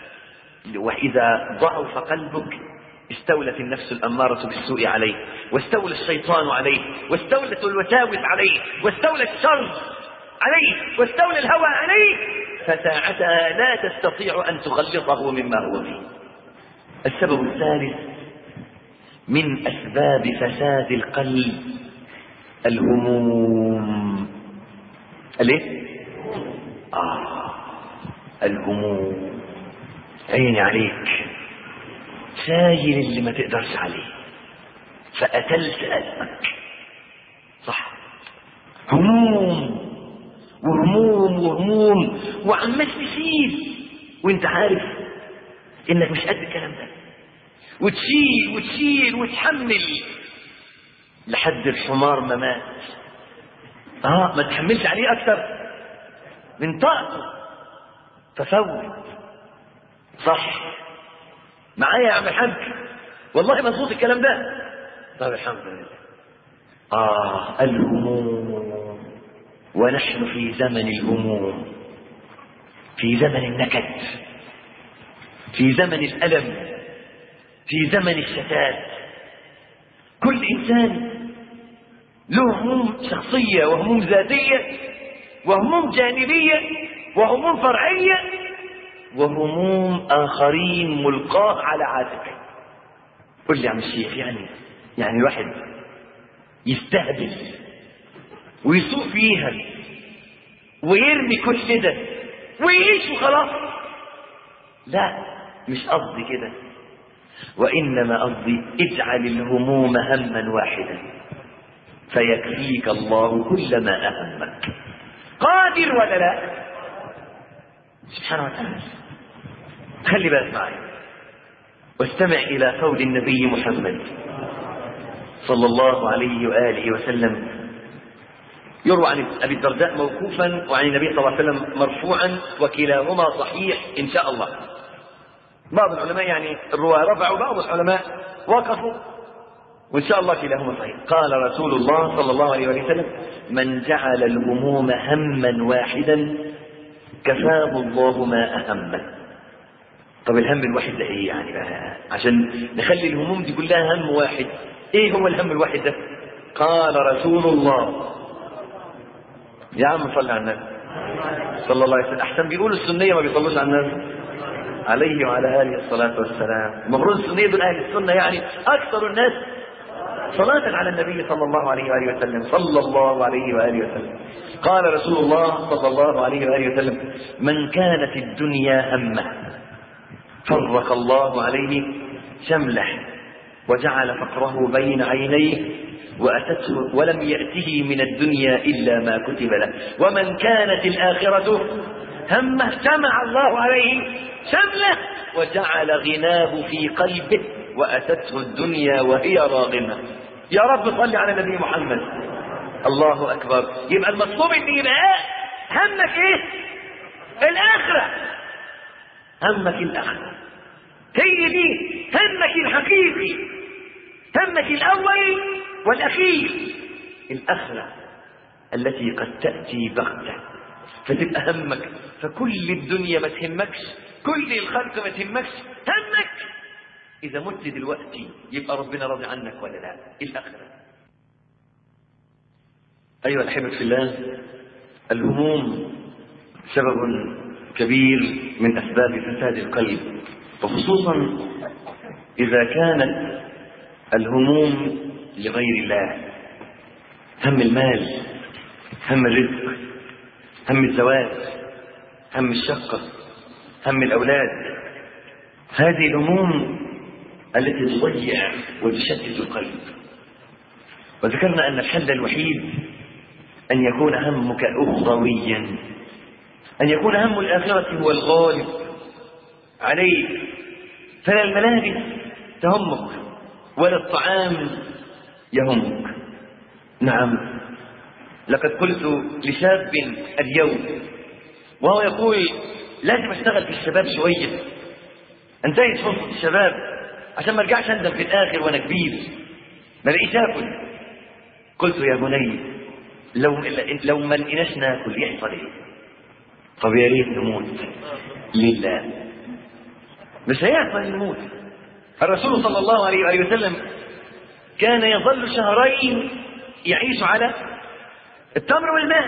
واذا ضعف قلبك استولت النفس الاماره بالسوء عليه واستولى الشيطان عليه واستولت الوساوس عليه واستولى الشر عليه واستولى الهوى عليه فساعتها لا تستطيع ان تخلصه مما هو فيه السبب الثالث من أسباب فساد القلب الهموم الايه آه الهموم عيني عليك شايل اللي ما تقدرش عليه فقتلت قلبك صح هموم وهموم وهموم وعمال تشيل وانت عارف انك مش قد الكلام ده وتشيل وتشيل وتحمل لحد الحمار ما مات اه ما تحملش عليه اكتر من طاقته ففوت صح معايا يا عم الحاج والله مظبوط الكلام ده طب الحمد لله آه الهموم ونحن في زمن الهموم في زمن النكد في زمن الألم في زمن الشتات كل إنسان له هموم شخصية وهموم ذاتية وهموم جانبية وهموم فرعية وهموم آخرين ملقاة على عاتقه قل لي يا عم الشيخ يعني يعني الواحد يستهبل ويسوق فيها ويرمي كل ده ويعيش وخلاص لا مش قصدي كده وإنما قصدي اجعل الهموم هما واحدا فيكفيك الله كل ما أهمك قادر ولا لا سبحانه وتعالى خلي بالك معي واستمع إلى قول النبي محمد صلى الله عليه وآله وسلم يروى عن أبي الدرداء موقوفا وعن النبي صلى الله عليه وسلم مرفوعا وكلاهما صحيح إن شاء الله بعض العلماء يعني الرواة رفعوا بعض العلماء وقفوا وإن شاء الله كلاهما صحيح قال رسول الله صلى الله عليه وسلم من جعل الهموم هما واحدا كفاه الله ما أهمه طب الهم الواحد ده ايه يعني بقى عشان نخلي الهموم دي كلها هم واحد ايه هو الهم الواحد ده قال رسول الله يا عم صل على النبي صلى الله عليه وسلم احسن بيقولوا السنيه ما بيصلوش على النبي عليه وعلى اله الصلاه والسلام المفروض السنيه دول اهل السنه يعني اكثر الناس صلاة على النبي صلى الله عليه وآله وسلم صلى الله عليه وآله وسلم قال رسول الله صلى الله عليه وآله وسلم من كانت الدنيا همه فرق الله عليه شمله وجعل فقره بين عينيه وأتته ولم يأته من الدنيا إلا ما كتب له ومن كانت الآخرة همه جمع الله عليه شمله وجعل غناه في قلبه وأتته الدنيا وهي راغمة يا رب صل على النبي محمد الله أكبر يبقى المطلوب ان يبقى همك ايه الآخرة همك الآخرة هي دي همك الحقيقي همك الأول والأخير الآخرة التي قد تأتي بغتة فتبقى همك فكل الدنيا ما تهمكش كل الخلق ما تهمكش همك إذا مت دلوقتي يبقى ربنا راضي عنك ولا لا الآخرة أيها الأحبة في الله الهموم سبب كبير من أسباب فساد القلب وخصوصا إذا كانت الهموم لغير الله هم المال هم الرزق هم الزواج هم الشقة هم الأولاد هذه الهموم التي تضيع وتشتت القلب وذكرنا أن الحل الوحيد أن يكون همك أخرويا أن يكون هم الآخرة هو الغالب عليك فلا الملابس تهمك ولا الطعام يهمك نعم لقد قلت لشاب اليوم وهو يقول لازم اشتغل في الشباب شوية انتهت فرصة الشباب عشان ما ارجعش اندم في الاخر وانا كبير ما لاقيش اكل قلت يا بني لو لو ما لقيناش ناكل يحصل ايه؟ طب يا ريت نموت لله مش هيحصل نموت الرسول صلى الله عليه وآله وسلم كان يظل شهرين يعيش على التمر والماء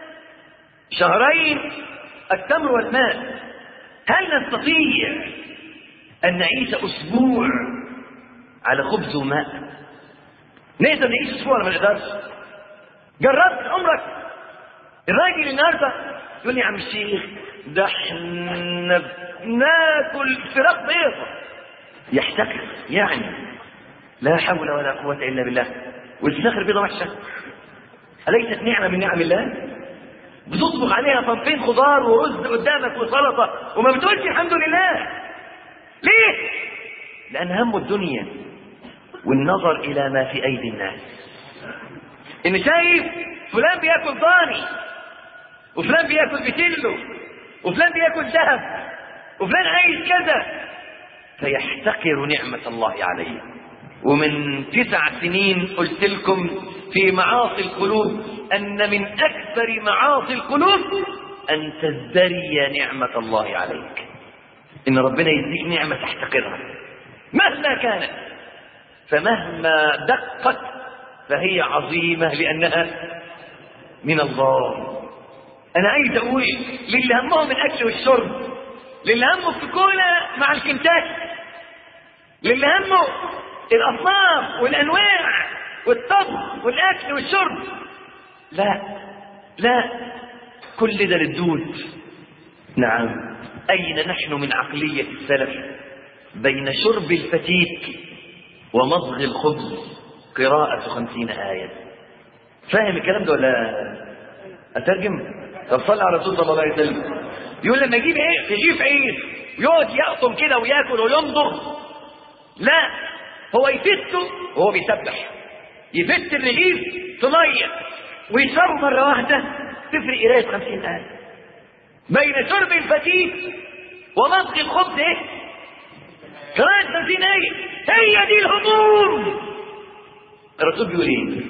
شهرين التمر والماء هل نستطيع أن نعيش أسبوع على خبز وماء نقدر نعيش أسبوع ولا ما نقدرش جربت عمرك الراجل النهارده يقول لي يا عم الشيخ ده احنا بناكل فراخ بيضة يحتكر يعني لا حول ولا قوة إلا بالله والفراخ البيضة وحشة أليست نعمة من نعم الله؟ بتطبخ عليها صنفين خضار ورز قدامك وسلطة وما بتقولش الحمد لله ليه؟ لأن هم الدنيا والنظر إلى ما في أيدي الناس إن شايف فلان بياكل ضاني وفلان بياكل بتلو وفلان بياكل ذهب وفلان عايز كذا فيحتقر نعمة الله عليه ومن تسع سنين قلت لكم في معاصي القلوب أن من أكبر معاصي القلوب أن تزدري نعمة الله عليك إن ربنا يديك نعمة تحتقرها مهما كانت فمهما دقت فهي عظيمة لأنها من الله أنا عايز أقول للي همهم الأكل والشرب للي همه الكولا مع الكنتاكي للي همه الأصناف والأنواع والطبخ والأكل والشرب لا لا كل ده للدود نعم أين نحن من عقلية السلف بين شرب الفتيك ومضغ الخبز قراءة خمسين آية فاهم الكلام ده ولا أترجم طب صلى على رسول الله عليه وسلم يقول لما يجيب ايه يجيب عيش يقعد يقطم كده وياكل ويمضغ لا هو يفته وهو بيسبح يفت الرغيف في ميه ويشربه مره واحده تفرق قرايه 50 آية بين شرب الفتيك ومضغ الخبز ايه؟ قراءة 50 آية هي دي الهموم الرسول بيقول ايه؟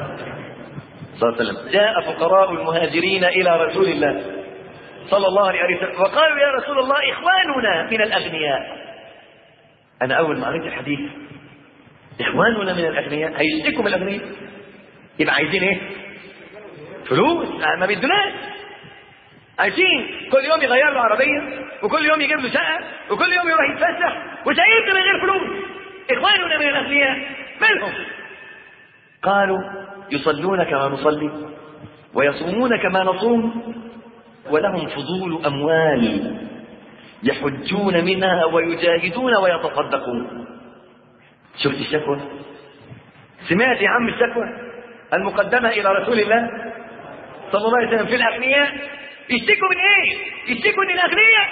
صلى الله عليه وسلم جاء فقراء المهاجرين إلى رسول الله صلى الله عليه وسلم وقالوا يا رسول الله إخواننا من الأغنياء أنا أول ما قريت الحديث إخواننا من الأغنياء هيشتكوا من الأغنياء يبقى عايزين إيه؟ فلوس ما بيدوناش عايزين كل يوم يغير له عربية وكل يوم يجيب له شقة وكل يوم يروح يتفسح وسايبنا من غير فلوس إخواننا من الأغنياء مالهم؟ قالوا يصلون كما نصلي ويصومون كما نصوم ولهم فضول أموال يحجون منها ويجاهدون ويتصدقون شفت الشكوى سمعت يا عم الشكوى المقدمة إلى رسول الله صلى الله عليه وسلم في الأغنياء يشتكوا من إيه؟ يشتكوا من الأغنياء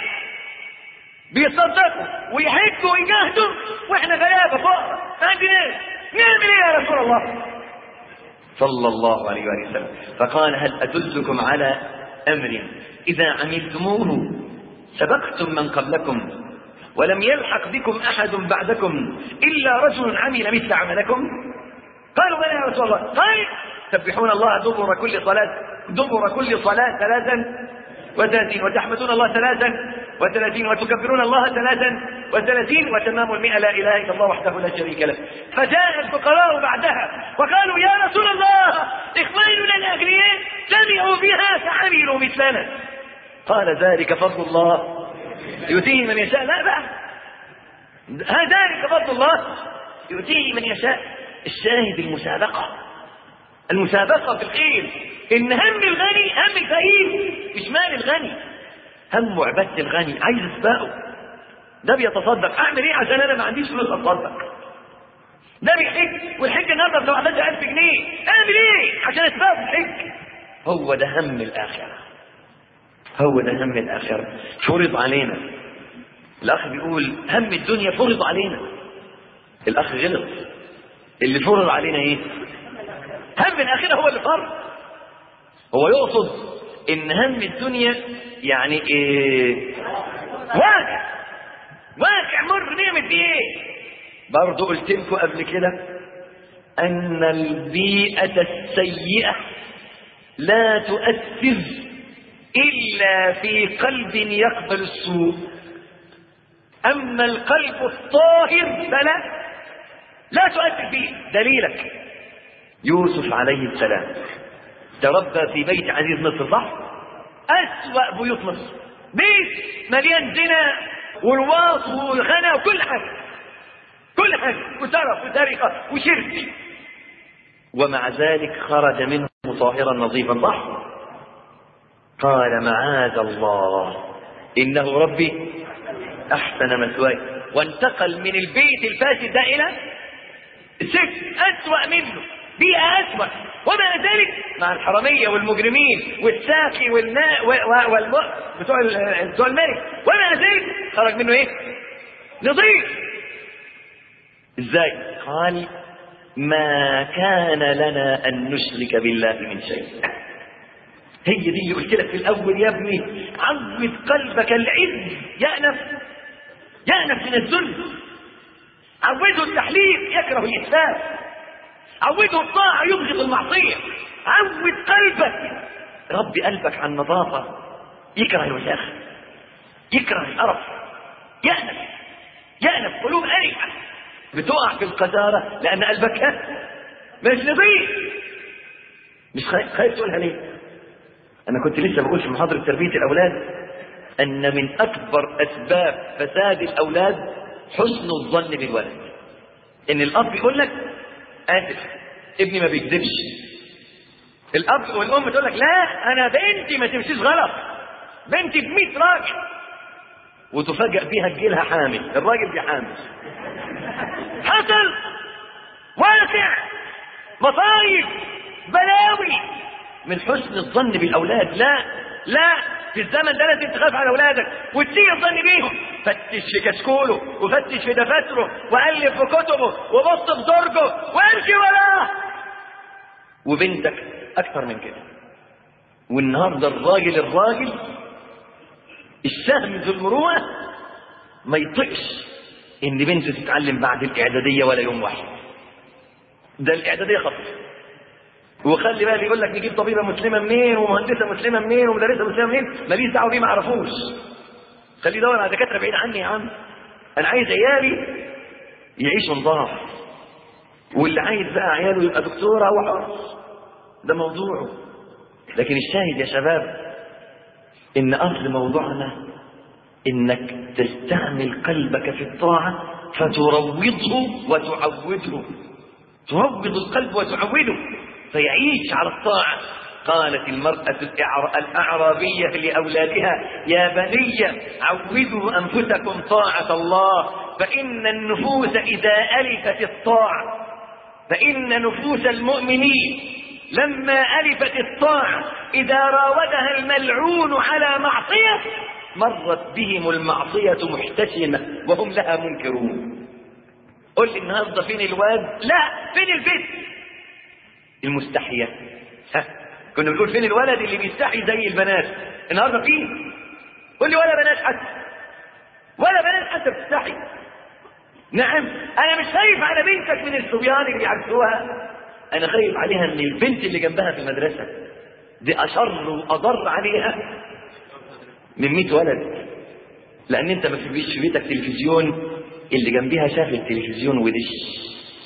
بيتصدقوا ويحجوا ويجاهدوا وإحنا غلابة فقراء ما عندناش نعمل إيه يا رسول الله؟ صلى الله عليه وآله وسلم فقال هل أدلكم على أمر إذا عملتموه سبقتم من قبلكم ولم يلحق بكم أحد بعدكم إلا رجل عمل مثل عملكم قالوا بلى يا رسول الله قال تسبحون الله دبر كل صلاة دبر كل صلاة ثلاثا وثلاثين وتحمدون الله ثلاثا وثلاثين وتكبرون الله ثلاثا وثلاثين وتمام المئة لا إله إلا الله وحده لا شريك له فجاء الفقراء بعدها وقالوا يا رسول الله إخواننا الأغنياء سمعوا بها فعملوا مثلنا قال ذلك فضل الله يؤتيه من يشاء لا بقى ذلك فضل الله يؤتيه من يشاء الشاهد المسابقة المسابقة في الخير إن هم الغني هم الفقير مش مال الغني همه عبادة الغني عايز اسبقه ده بيتصدق اعمل ايه عشان انا ما عنديش فلوس اتصدق ده بيحج والحج النهارده ب 17000 جنيه اعمل ايه عشان اسبقه في الحج هو ده هم الاخره هو ده هم الاخره فرض علينا الاخ بيقول هم الدنيا فرض علينا الاخ غلط اللي فرض علينا ايه هم الاخره هو اللي فرض هو يقصد ان هم الدنيا يعني ايه واقع واقع مر نعمل فيه ايه برضه قلت لكم قبل كده ان البيئه السيئه لا تؤثر الا في قلب يقبل السوء اما القلب الطاهر فلا لا تؤثر فيه دليلك يوسف عليه السلام تربى في بيت عزيز مصر صح أسوأ بيوت مصر بيت مليان زنا والواط والغنى وكل حاجة كل حاجة وسرف وسرقة وشرك ومع ذلك خرج منه طاهرا نظيفا صح قال معاذ الله إنه ربي أحسن مثواي وانتقل من البيت الفاسد ده إلى السجن أسوأ منه بيئة أسوأ ومع ذلك مع الحرامية والمجرمين والساقي والماء والم... بتوع بتوع الملك ومع ذلك خرج منه ايه؟ نظيف ازاي؟ قال ما كان لنا ان نشرك بالله من شيء هي دي اللي قلت لك في الاول يا ابني عود قلبك العز يأنف يأنف من الذل عوده التحليل يكره الإسلام عوده الطاعة يبغض المعصية عود قلبك ربي قلبك على النظافة يكره الوساخة يكره القرف يأنف يأنف قلوب أريحة بتقع في القذارة لأن قلبك مش نظيف مش خايف, خايف تقولها ليه؟ أنا كنت لسه بقول في محاضرة تربية الأولاد أن من أكبر أسباب فساد الأولاد حسن الظن بالولد إن الأب يقول لك آسف ابني ما بيكذبش الأب والأم تقول لك لا أنا بنتي ما تمشيش غلط بنتي ب 100 راجل وتفاجأ بيها تجيلها حامل الراجل دي حامل حصل واقع مصايب بلاوي من حسن الظن بالأولاد لا لا في الزمن ده لازم تخاف على أولادك وتسيء الظن بيهم فتش في كشكوله وفتش في دفاتره وألف في كتبه وبص في درجه وامشي وراه وبنتك أكثر من كده والنهارده الراجل الراجل السهم ذو المروءة ما يطقش إن بنته تتعلم بعد الإعدادية ولا يوم واحد ده الإعدادية خطر وخلي بالي يقول لك نجيب طبيبه مسلمه منين ومهندسه مسلمه منين ومدرسه مسلمه منين ماليش دعوه بيه ما اعرفوش خليه يدور على دكاتره بعيد عني يا عم انا عايز عيالي يعيشوا نظاف واللي عايز بقى عياله يبقى دكتوره وحر ده موضوعه لكن الشاهد يا شباب ان اصل موضوعنا انك تستعمل قلبك في الطاعه فتروضه وتعوده تروض القلب وتعوده فيعيش على الطاعة قالت المرأة الأعرابية لأولادها يا بني عودوا أنفسكم طاعة الله فإن النفوس إذا ألفت الطاعة فإن نفوس المؤمنين لما ألفت الطاعة إذا راودها الملعون على معصية مرت بهم المعصية محتشمة وهم لها منكرون قل لي النهارده فين الواد لا فين البيت المستحية ها كنا بنقول فين الولد اللي بيستحي زي البنات النهارده فين قول لي ولا بنات حتى ولا بنات حتى بتستحي نعم انا مش خايف على بنتك من الصبيان اللي يعكسوها انا خايف عليها ان البنت اللي جنبها في المدرسه دي اشر واضر عليها من 100 ولد لان انت ما فيش في بيتك تلفزيون اللي جنبيها شاف التلفزيون ودش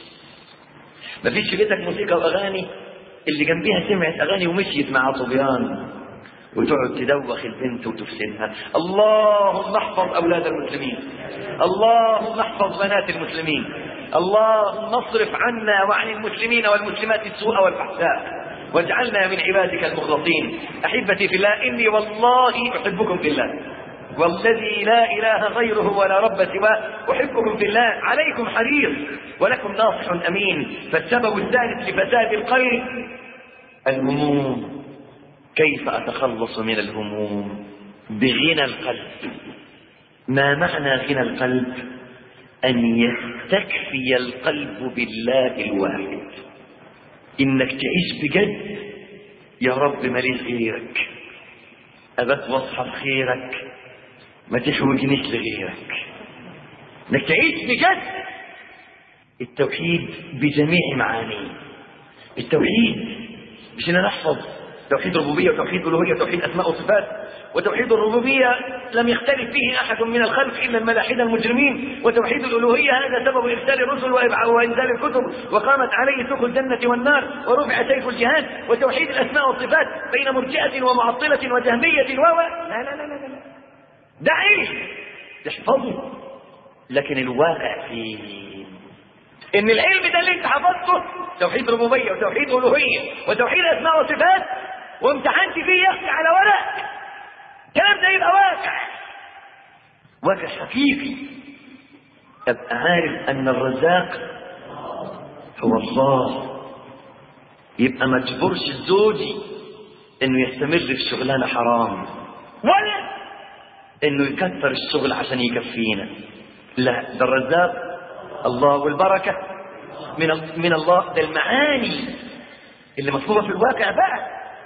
ما فيش في بيتك موسيقى واغاني اللي جنبيها سمعت اغاني ومشيت مع صبيان وتقعد تدوخ البنت وتفسدها اللهم احفظ اولاد المسلمين اللهم احفظ بنات المسلمين اللهم اصرف عنا وعن المسلمين والمسلمات السوء والفحشاء واجعلنا من عبادك المخلصين احبتي في الله اني والله احبكم في الله والذي لا إله غيره ولا رب سواه أحبكم في الله عليكم حريص ولكم ناصح أمين فالسبب الثالث لفساد القلب الهموم كيف أتخلص من الهموم بغنى القلب ما معنى غنى القلب أن يستكفي القلب بالله الواحد إنك تعيش بجد يا رب ماليش غيرك أبت واصحى خيرك ما تحوجنيش لغيرك انك تعيش بجد التوحيد بجميع معانيه التوحيد مش ان نحفظ توحيد ربوبيه وتوحيد الوهيه وتوحيد اسماء وصفات وتوحيد الربوبيه لم يختلف فيه احد من الخلق الا الملاحده المجرمين وتوحيد الالوهيه هذا سبب ارسال الرسل وانزال الكتب وقامت عليه سوق الجنه والنار ورفع سيف الجهاد وتوحيد الاسماء والصفات بين مرجئه ومعطله وجهميه و لا لا لا لا, لا. ده علم تحفظه لكن الواقع فيه ان العلم ده اللي انت حفظته توحيد ربوبيه وتوحيد الوهيه وتوحيد اسماء وصفات وامتحنت فيه يخفي على ورق الكلام ده يبقى واقع واقع حقيقي ابقى عارف ان الرزاق هو الله يبقى ما تجبرش زوجي انه يستمر في شغلانه حرام ولا انه يكثر الشغل عشان يكفينا لا ده الرزاق الله والبركة من من الله ده المعاني اللي مطلوبة في الواقع بقى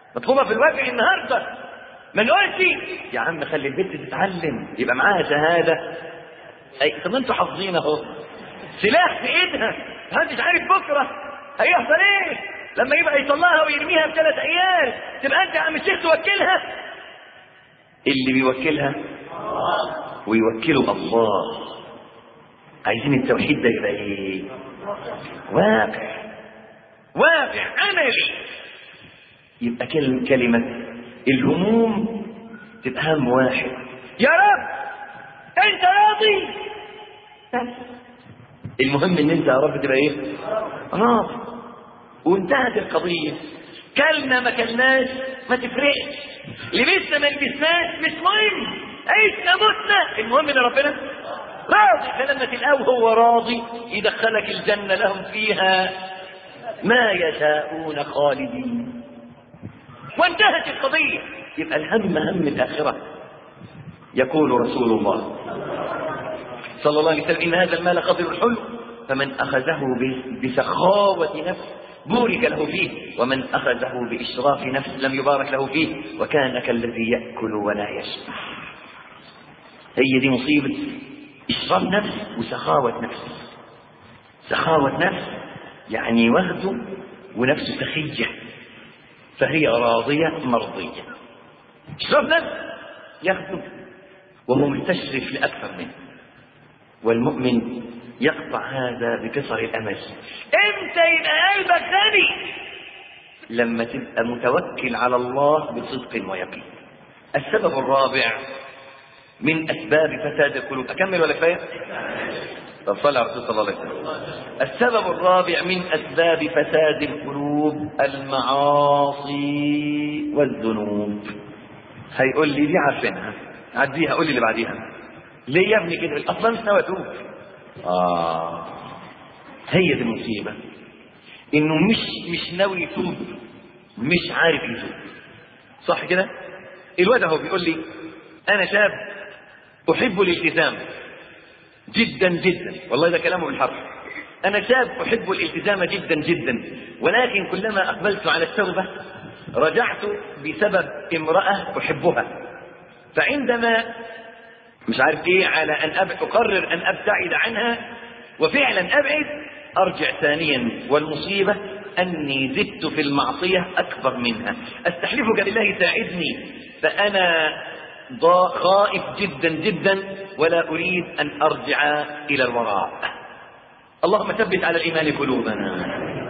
مطلوبة في الواقع النهاردة ما نقولش يا عم خلي البنت تتعلم يبقى معاها شهادة أي طب انتوا حافظين اهو سلاح في ايدها محدش عارف بكرة هيحصل ايه لما يبقى يطلعها ويرميها بثلاث عيال تبقى انت يا عم الشيخ توكلها اللي بيوكلها ويوكله الله عايزين التوحيد ده يبقى ايه واقع واقع عملي يبقى كلمة, كلمة الهموم تبقى هم واحد يا رب انت راضي بس المهم ان انت يا رب تبقى ايه راضي وانتهت القضية كلنا ما كلناش ما تفرقش لبسنا ما لبسناش مش مهم عيشنا متنا المهم ان ربنا راضي فلما تلقاه هو راضي يدخلك الجنة لهم فيها ما يشاءون خالدين وانتهت القضية يبقى الهم هم الآخرة يقول رسول الله صلى الله عليه وسلم إن هذا المال خضر حلو فمن أخذه بسخاوة نفس بورك له فيه ومن أخذه بإشراف نفس لم يبارك له فيه وكان كالذي يأكل ولا يشبع هي دي مصيبة إشراف نفس وسخاوة نفس سخاوة نفس يعني وهده ونفسه سخية فهي راضية مرضية إشراف نفس ياخده وهو مستشرف لأكثر منه والمؤمن يقطع هذا بقصر الأمل امتى يبقى قلبك غني لما تبقى متوكل على الله بصدق ويقين السبب الرابع من أسباب فساد القلوب أكمل ولا كفاية؟ طب صلى على رسول صلى الله عليه وسلم السبب الرابع من أسباب فساد القلوب المعاصي والذنوب هيقول لي دي عارفينها عديها قول لي اللي بعديها ليه يا ابني كده الاصلا مش ناوي اتوب اه هي دي المصيبه انه مش مش ناوي يتوب مش عارف يتوب صح كده الواد اهو بيقول لي انا شاب احب الالتزام جدا جدا والله ده كلامه بالحرف انا شاب احب الالتزام جدا جدا ولكن كلما اقبلت على التوبه رجعت بسبب امراه احبها فعندما مش عارف ايه على ان أب... اقرر ان ابتعد عنها وفعلا ابعد ارجع ثانيا والمصيبه اني زدت في المعصيه اكبر منها استحلفك بالله ساعدني فانا ضا... خائف جدا جدا ولا اريد ان ارجع الى الوراء اللهم ثبت على الايمان قلوبنا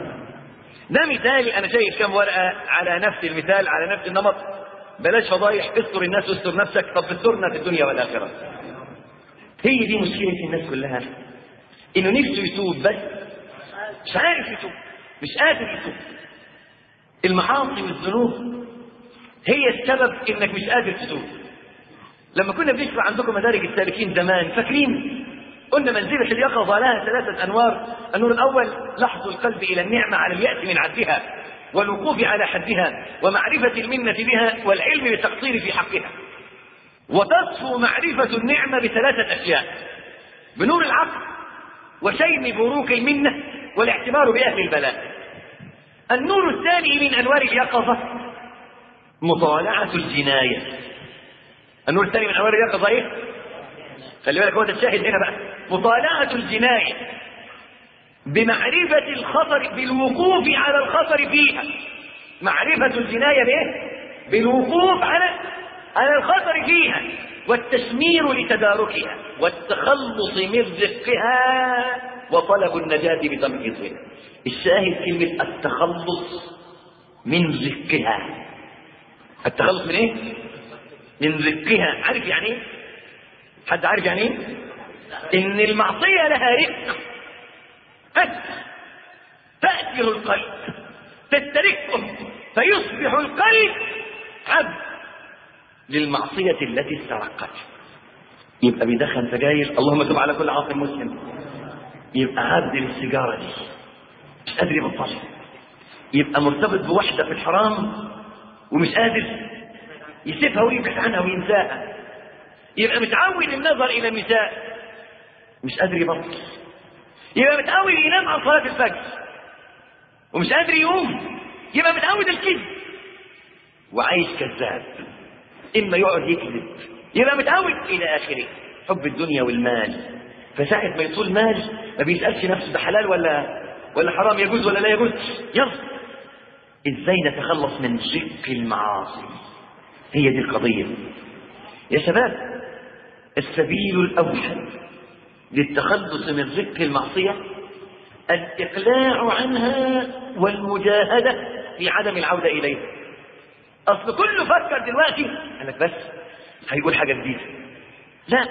ده مثال انا شايف كم ورقه على نفس المثال على نفس النمط بلاش فضايح استر الناس واستر نفسك طب استرنا في الدنيا والاخره هي دي مشكله الناس كلها انه نفسه يتوب بس مش عارف يتوب مش قادر يتوب المعاصي والذنوب هي السبب انك مش قادر تتوب لما كنا بنشرح عندكم مدارج السالكين زمان فاكرين قلنا منزلة اليقظة لها ثلاثة أنوار النور الأول لحظ القلب إلى النعمة على اليأس من عدها والوقوف على حدها ومعرفة المنة بها والعلم بالتقصير في حقها وتصفو معرفة النعمة بثلاثة أشياء بنور العقل وشيم بروك المنة والاعتبار بأهل البلاء النور الثاني من أنوار اليقظة مطالعة الجناية النور الثاني من أنوار اليقظة إيه؟ خلي بالك هو ده الشاهد هنا بقى مطالعة الجناية بمعرفة الخطر بالوقوف على الخطر فيها معرفة الجناية بإيه؟ بالوقوف على على الخطر فيها والتشمير لتداركها والتخلص من رقها وطلب النجاة بتمحيصها الشاهد كلمة التخلص من رقها التخلص من ايه؟ من رقها عارف يعني ايه؟ حد عارف يعني ايه؟ ان المعصية لها رق تأثر القلب تستركه فيصبح القلب عبد للمعصية التي استرقت يبقى بيدخن سجاير اللهم تب على كل عاصم مسلم يبقى عبد للسيجارة دي مش قادر يبطلها يبقى مرتبط بواحدة في الحرام ومش قادر يسيبها ويبحث عنها وينساها يبقى متعود النظر إلى النساء مش قادر يبطل يبقى متعود ينام عن صلاة الفجر ومش قادر يقوم يبقى متعود الكذب وعايش كذاب اما يقعد يكذب يبقى متعود الى اخره حب الدنيا والمال فساعة ما يطول مال ما بيسألش نفسه ده حلال ولا ولا حرام يجوز ولا لا يجوز يلا ازاي نتخلص من شق المعاصي هي دي القضية يا شباب السبيل الأوحد للتخلص من رق المعصية الإقلاع عنها والمجاهدة في عدم العودة إليها أصل كله فكر دلوقتي قال لك بس هيقول حاجة جديدة لا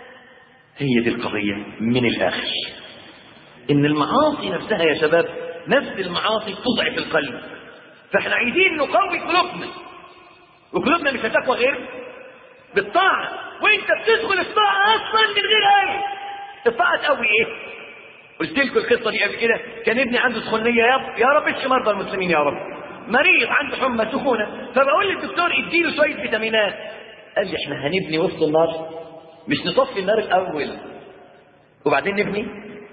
هي دي القضية من الآخر إن المعاصي نفسها يا شباب نفس المعاصي تضعف القلب فاحنا عايزين نقوي قلوبنا وقلوبنا مش هتقوى غير بالطاعة وانت بتدخل الطاعة اصلا من غير ايه الطاعة تقوي ايه قلت لكم القصة دي قبل كده كان ابني عنده سخونية يا يا رب اشفي مرضى المسلمين يا رب مريض عنده حمى سخونة فبقول للدكتور اديله شوية فيتامينات قال لي احنا هنبني وسط النار مش نطفي النار الاول وبعدين نبني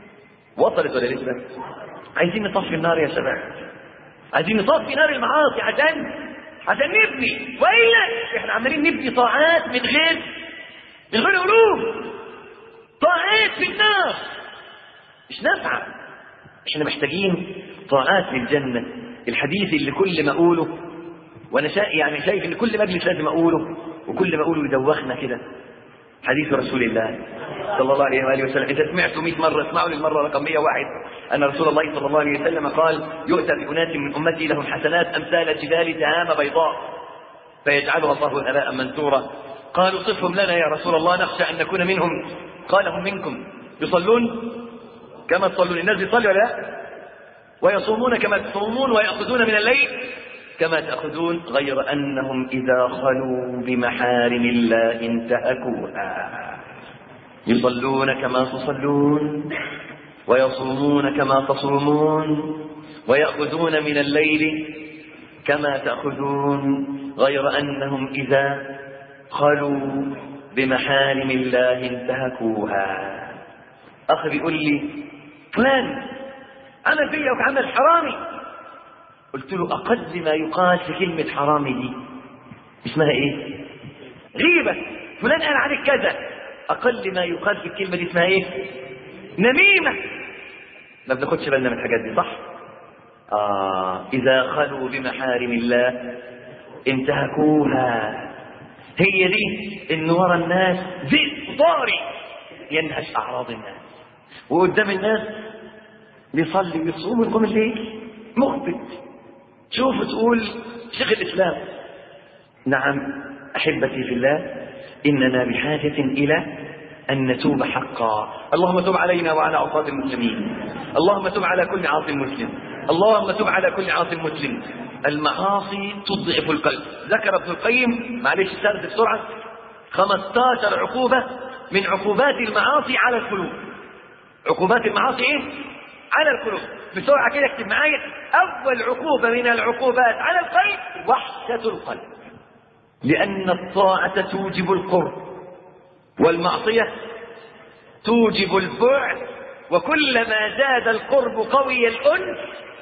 وصلت ولا لسه عايزين نطفي النار يا شباب عايزين نطفي نار المعاصي عشان عشان نبني والا احنا عمالين نبني طاعات من غير من غير قلوب طاعات في النار مش نافعه احنا محتاجين طاعات للجنه الحديث اللي كل ما اقوله وانا شا... يعني شايف ان كل مجلس لازم اقوله وكل ما اقوله يدوخنا كده حديث رسول الله صلى الله عليه واله وسلم اذا سمعته 100 مره اسمعوا للمره رقم 101 ان رسول الله صلى الله عليه وسلم قال يؤتى باناس من امتي لهم حسنات امثال جبال تهام بيضاء فيجعلها الله هباء منثورا قالوا صفهم لنا يا رسول الله نخشى ان نكون منهم قال هم منكم يصلون كما تصلون الناس بيصلوا ولا لا ويصومون كما تصومون ويأخذون من الليل كما تأخذون غير أنهم إذا خلوا بمحارم الله انتهكوها يصلون كما تصلون ويصومون كما تصومون ويأخذون من الليل كما تأخذون غير أنهم إذا خلوا بمحارم الله انتهكوها أخي بيقول لي فلان عمل فيا وعمل حرامي قلت له أقل ما يقال في كلمة حرامي دي اسمها إيه؟ غيبة فلان قال عليك كذا أقل ما يقال في الكلمة دي اسمها إيه؟ نميمة ما بناخدش بالنا من الحاجات دي صح؟ آه إذا خلوا بمحارم الله انتهكوها هي دي إن ورا الناس ذئب ضاري ينهش أعراض الناس وقدام الناس بيصلي ويصوم ويقوم الليل مخبت شوف تقول شيخ الإسلام نعم أحبتي في الله إننا بحاجة إلى أن نتوب حقا اللهم تب علينا وعلى عصاة المسلمين اللهم تب على كل عاص مسلم اللهم تب على كل عاص مسلم المعاصي تضعف القلب ذكر ابن القيم معلش سرد بسرعة 15 عقوبة من عقوبات المعاصي على القلوب عقوبات المعاصي ايه على القلوب بسرعة كده اكتب معايا أول عقوبة من العقوبات على القلب وحشة القلب لأن الطاعة توجب القرب والمعصية توجب البعد وكلما زاد القرب قوي الأنس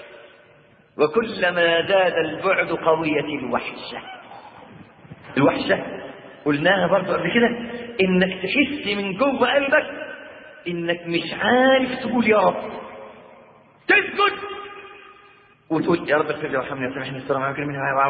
وكلما زاد البعد قوية الوحشة الوحشة قلناها برضه قبل كده انك تحس من جوه قلبك انك مش عارف تقول يا رب تسكت وتقول يا رب اغفر لي وارحمني وسامحني السلام عليكم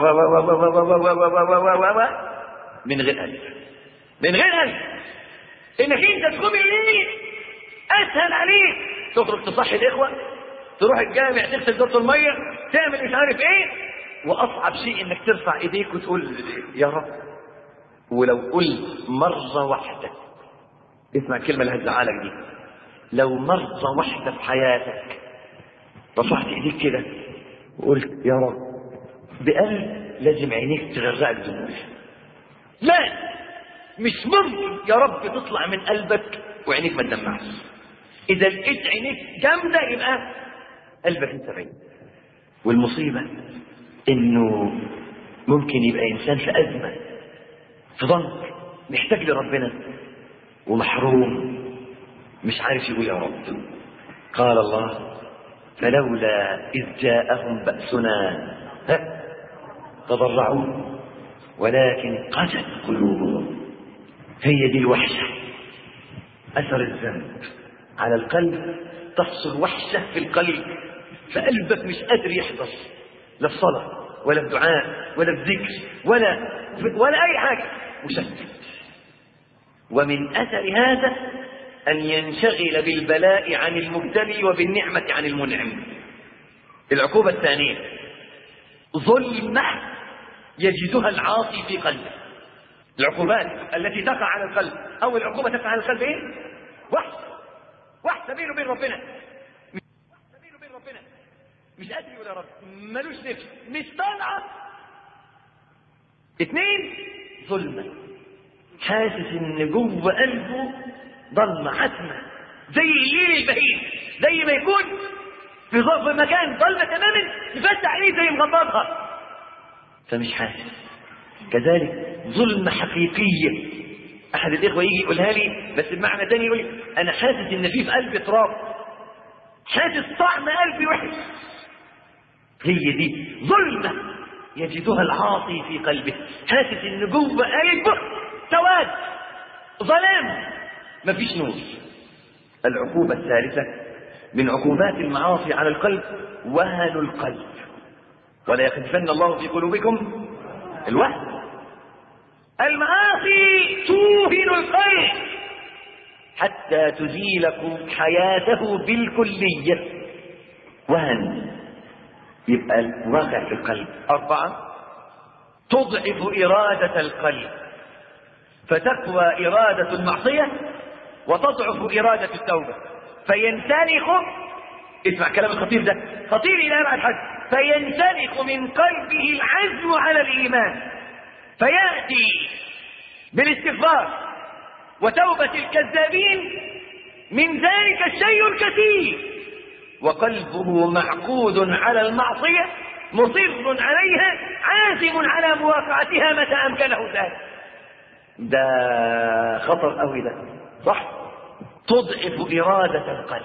من غير قلب من غير قلب انك انت تقوم الليل اسهل عليك تخرج تصحي الاخوه تروح الجامع تغسل دورة الميه تعمل مش عارف ايه واصعب شيء انك ترفع ايديك وتقول يا رب ولو قلت مره واحده اسمع الكلمه اللي هتزعلك دي لو مره واحده في حياتك رفعت ايديك كده وقلت يا رب بقلب لازم عينيك تغرقك دموع لا مش ممكن يا رب تطلع من قلبك وعينيك ما تدمعش اذا لقيت عينيك جامده يبقى قلبك انت بعيد والمصيبه انه ممكن يبقى انسان في ازمه في ضنك محتاج لربنا ومحروم مش عارف يقول يا رب قال الله فلولا إذ جاءهم بأسنا ها تضرعوا ولكن قست قلوبهم هي دي الوحشة أثر الذنب على القلب تحصل وحشة في القلب فقلبك مش قادر يحضر لا في صلاة ولا في دعاء ولا في ذكر ولا ولا أي حاجة مشتت ومن أثر هذا أن ينشغل بالبلاء عن المبتلي وبالنعمة عن المنعم العقوبة الثانية ظلمة يجدها العاصي في قلبه العقوبات التي تقع على القلب أول عقوبة تقع على القلب إيه؟ وحش وحش بينه وبين ربنا وحش بينه وبين ربنا مش قادر يقول يا رب ملوش نفس مش طالعة اثنين ظلمة حاسس ان جوه قلبه ضلمة عتمة زي الليل البهيم زي ما يكون في ظرف مكان ضلمة تماما يفتح عينيه زي مغمضها فمش حاسس كذلك ظلمة حقيقية أحد الإخوة يجي يقولها لي بس بمعنى تاني يقول لي أنا حاسس إن في في قلبي تراب حاسس طعم قلبي وحش هي دي ظلمة يجدها العاصي في قلبه حاسس إن جوه قلبه سواد ظلام مفيش نور العقوبة الثالثة من عقوبات المعاصي على القلب وهن القلب ولا يقذفن الله في قلوبكم الوهن المعاصي توهن القلب حتى تزيلكم حياته بالكلية وهن يبقى الواقع في القلب أربعة تضعف إرادة القلب فتقوى إرادة المعصية وتضعف إرادة التوبة فينسلخ اسمع كلام الخطير ده خطير إلى أبعد حد فينسلخ من قلبه العزم على الإيمان فيأتي بالاستغفار وتوبة الكذابين من ذلك الشيء الكثير وقلبه معقود على المعصية مصر عليها عازم على مواقعتها متى أمكنه ذلك ده خطر قوي ده صح تضعف إرادة القلب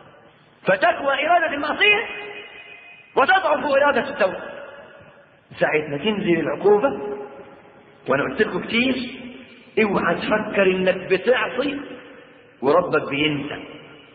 فتقوى إرادة المعصية وتضعف إرادة التوبة ساعة ما تنزل العقوبة وأنا قلت لكم كتير اوعى تفكر إنك بتعصي وربك بينسى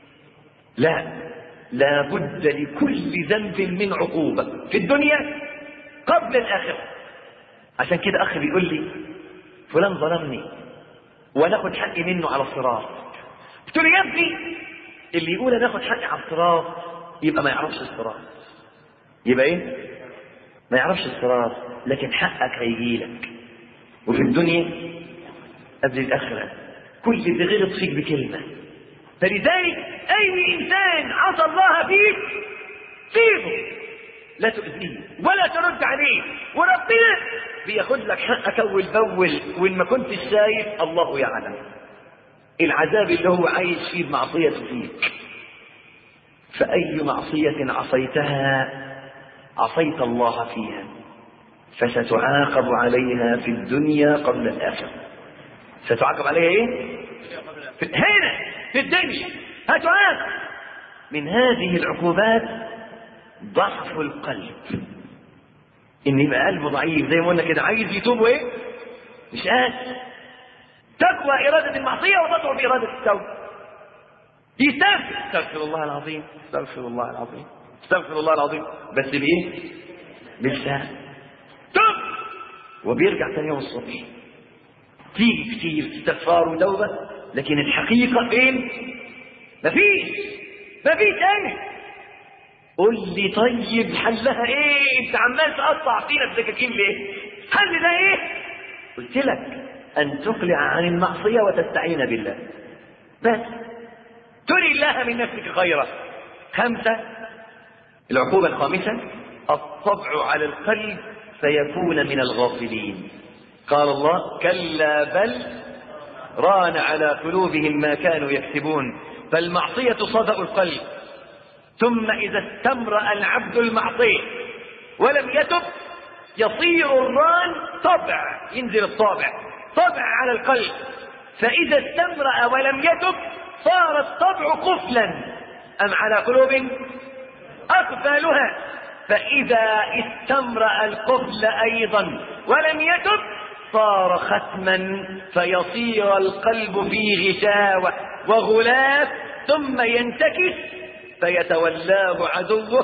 لا لابد لكل ذنب من عقوبة في الدنيا قبل الآخرة عشان كده أخي بيقول لي فلان ظلمني وناخد حقي منه على الصراط قلت له يا ابني اللي يقول انا اخد حقي على الصراط يبقى ما يعرفش الصراط يبقى ايه ما يعرفش الصراط لكن حقك هيجي لك وفي الدنيا قبل الاخره كل اللي غلط فيك بكلمه فلذلك اي انسان عصى الله فيك سيبه لا تؤذيه ولا ترد عليه وربنا بياخد لك حقك اول باول وان ما كنتش شايف الله يعلم العذاب اللي هو عايش فيه بمعصيته فيك فأي معصية عصيتها عصيت الله فيها فستعاقب عليها في الدنيا قبل الآخرة ستعاقب عليها ايه؟ في هنا في الدنيا هتعاقب من هذه العقوبات ضعف القلب ان يبقى قلبه ضعيف زي ما قلنا كده عايز يتوب وايه مش قادر تقوى إرادة المعصية وتضعف إرادة التوبة يستغفر استغفر الله العظيم استغفر الله العظيم استغفر الله العظيم بس بإيه؟ بالسهل تب وبيرجع ثاني يوم الصبح تيجي كتير استغفار وتوبة لكن الحقيقة فين؟ مفيش مفيش أنا قول لي طيب حلها ايه؟ انت عمال تقطع فينا السكاكين ليه؟ حل ده ايه؟ قلت لك أن تقلع عن المعصية وتستعين بالله بس تري الله من نفسك خيرا خمسة العقوبة الخامسة الطبع على القلب فيكون من الغافلين قال الله كلا بل ران على قلوبهم ما كانوا يكسبون فالمعصية صدأ القلب ثم إذا استمرأ العبد المعصية ولم يتب يصير الران طبع ينزل الطابع طبع على القلب فإذا استمرأ ولم يتب صار الطبع قفلا أم على قلوب أقفالها فإذا استمرأ القفل أيضا ولم يتب صار ختما فيصير القلب في غشاوة وغلاف ثم ينتكس فيتولاه عدوه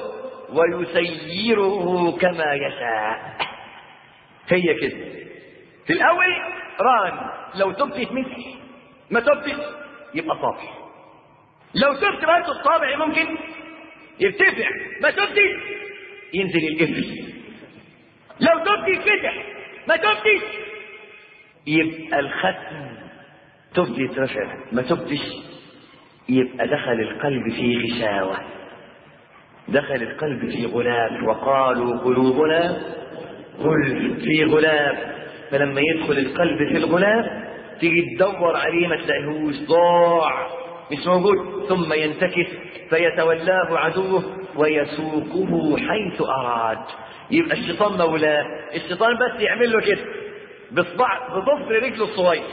ويسيره كما يشاء هي كده في الأول ران لو تبت يتمسح ما تبت يبقى صافي لو تبت برضه الطابع ممكن يرتفع ما تبت ينزل القفل لو تبت يتفتح ما تبت يبقى الختم تبت يترفع ما تبتش يبقى دخل القلب في غشاوة دخل القلب في غلاف وقالوا قلوبنا غل في غلاف فلما يدخل القلب في الغلاف تيجي تدور عليه ما تلاقيهوش ضاع مش موجود ثم ينتكس فيتولاه عدوه ويسوقه حيث أراد يبقى الشيطان مولاه الشيطان بس يعمل له كده بصبع بضفر رجله الصغير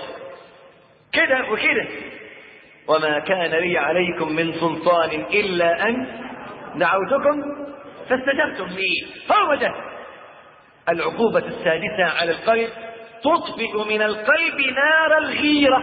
كده وكده وما كان لي عليكم من سلطان إلا أن دعوتكم فاستجبتم لي هو ده العقوبة السادسة على القلب تطفئ من القلب نار الغيرة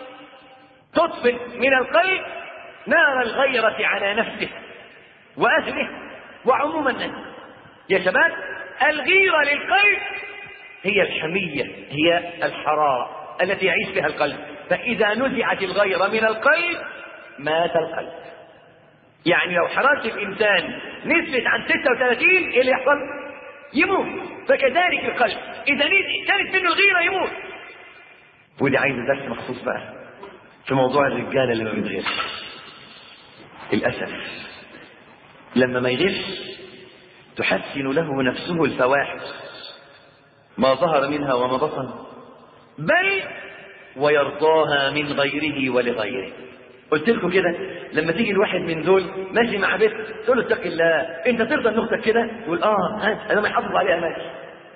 تطفئ من القلب نار الغيرة على نفسه وأهله وعموم الناس يا شباب الغيرة للقلب هي الحمية هي الحرارة التي يعيش بها القلب فإذا نزعت الغيرة من القلب مات القلب يعني لو حرارة الإنسان نزلت عن 36 إيه اللي يحصل؟ يموت فكذلك القلب إذا نزل كانت منه الغيرة يموت ودي عايز درس مخصوص بقى في موضوع الرجال اللي ما بيتغيرش للأسف لما ما يغيرش تحسن له نفسه الفواحش ما ظهر منها وما بطن بل ويرضاها من غيره ولغيره قلت لكم كده لما تيجي الواحد من دول ماشي مع بنت تقول له اتق الله انت ترضى ان اختك كده يقول اه ها انا ما يحافظ عليها ماشي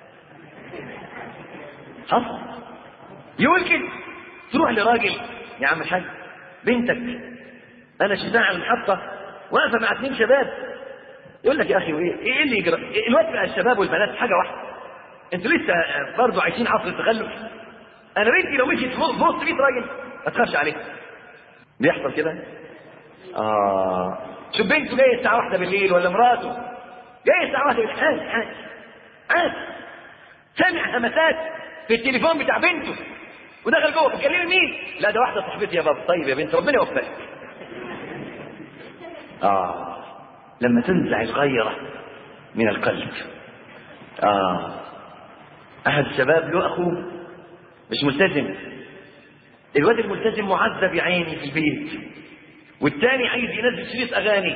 حصل يقول كده تروح لراجل يا عم الحاج بنتك انا شفتها على المحطه واقفه مع اثنين شباب يقول لك يا اخي وايه ايه اللي يجرى الوقت بقى الشباب والبنات حاجه واحده انتوا لسه برضه عايشين عصر التخلف انا بنتي لو مشيت في وسط 100 راجل ما تخافش عليها بيحصل كده اه شوف بنته جايه الساعه واحدة بالليل ولا مراته جايه الساعه واحدة بالليل عادي عادي عادي سامع همسات في التليفون بتاع بنته ودخل جوه بتكلمي مين لا ده واحده صاحبتي يا بابا طيب يا بنت ربنا يوفقك اه لما تنزع الغيره من القلب اه احد الشباب له اخوه مش ملتزم الواد الملتزم معذب يا عيني في البيت والتاني عايز ينزل شريط اغاني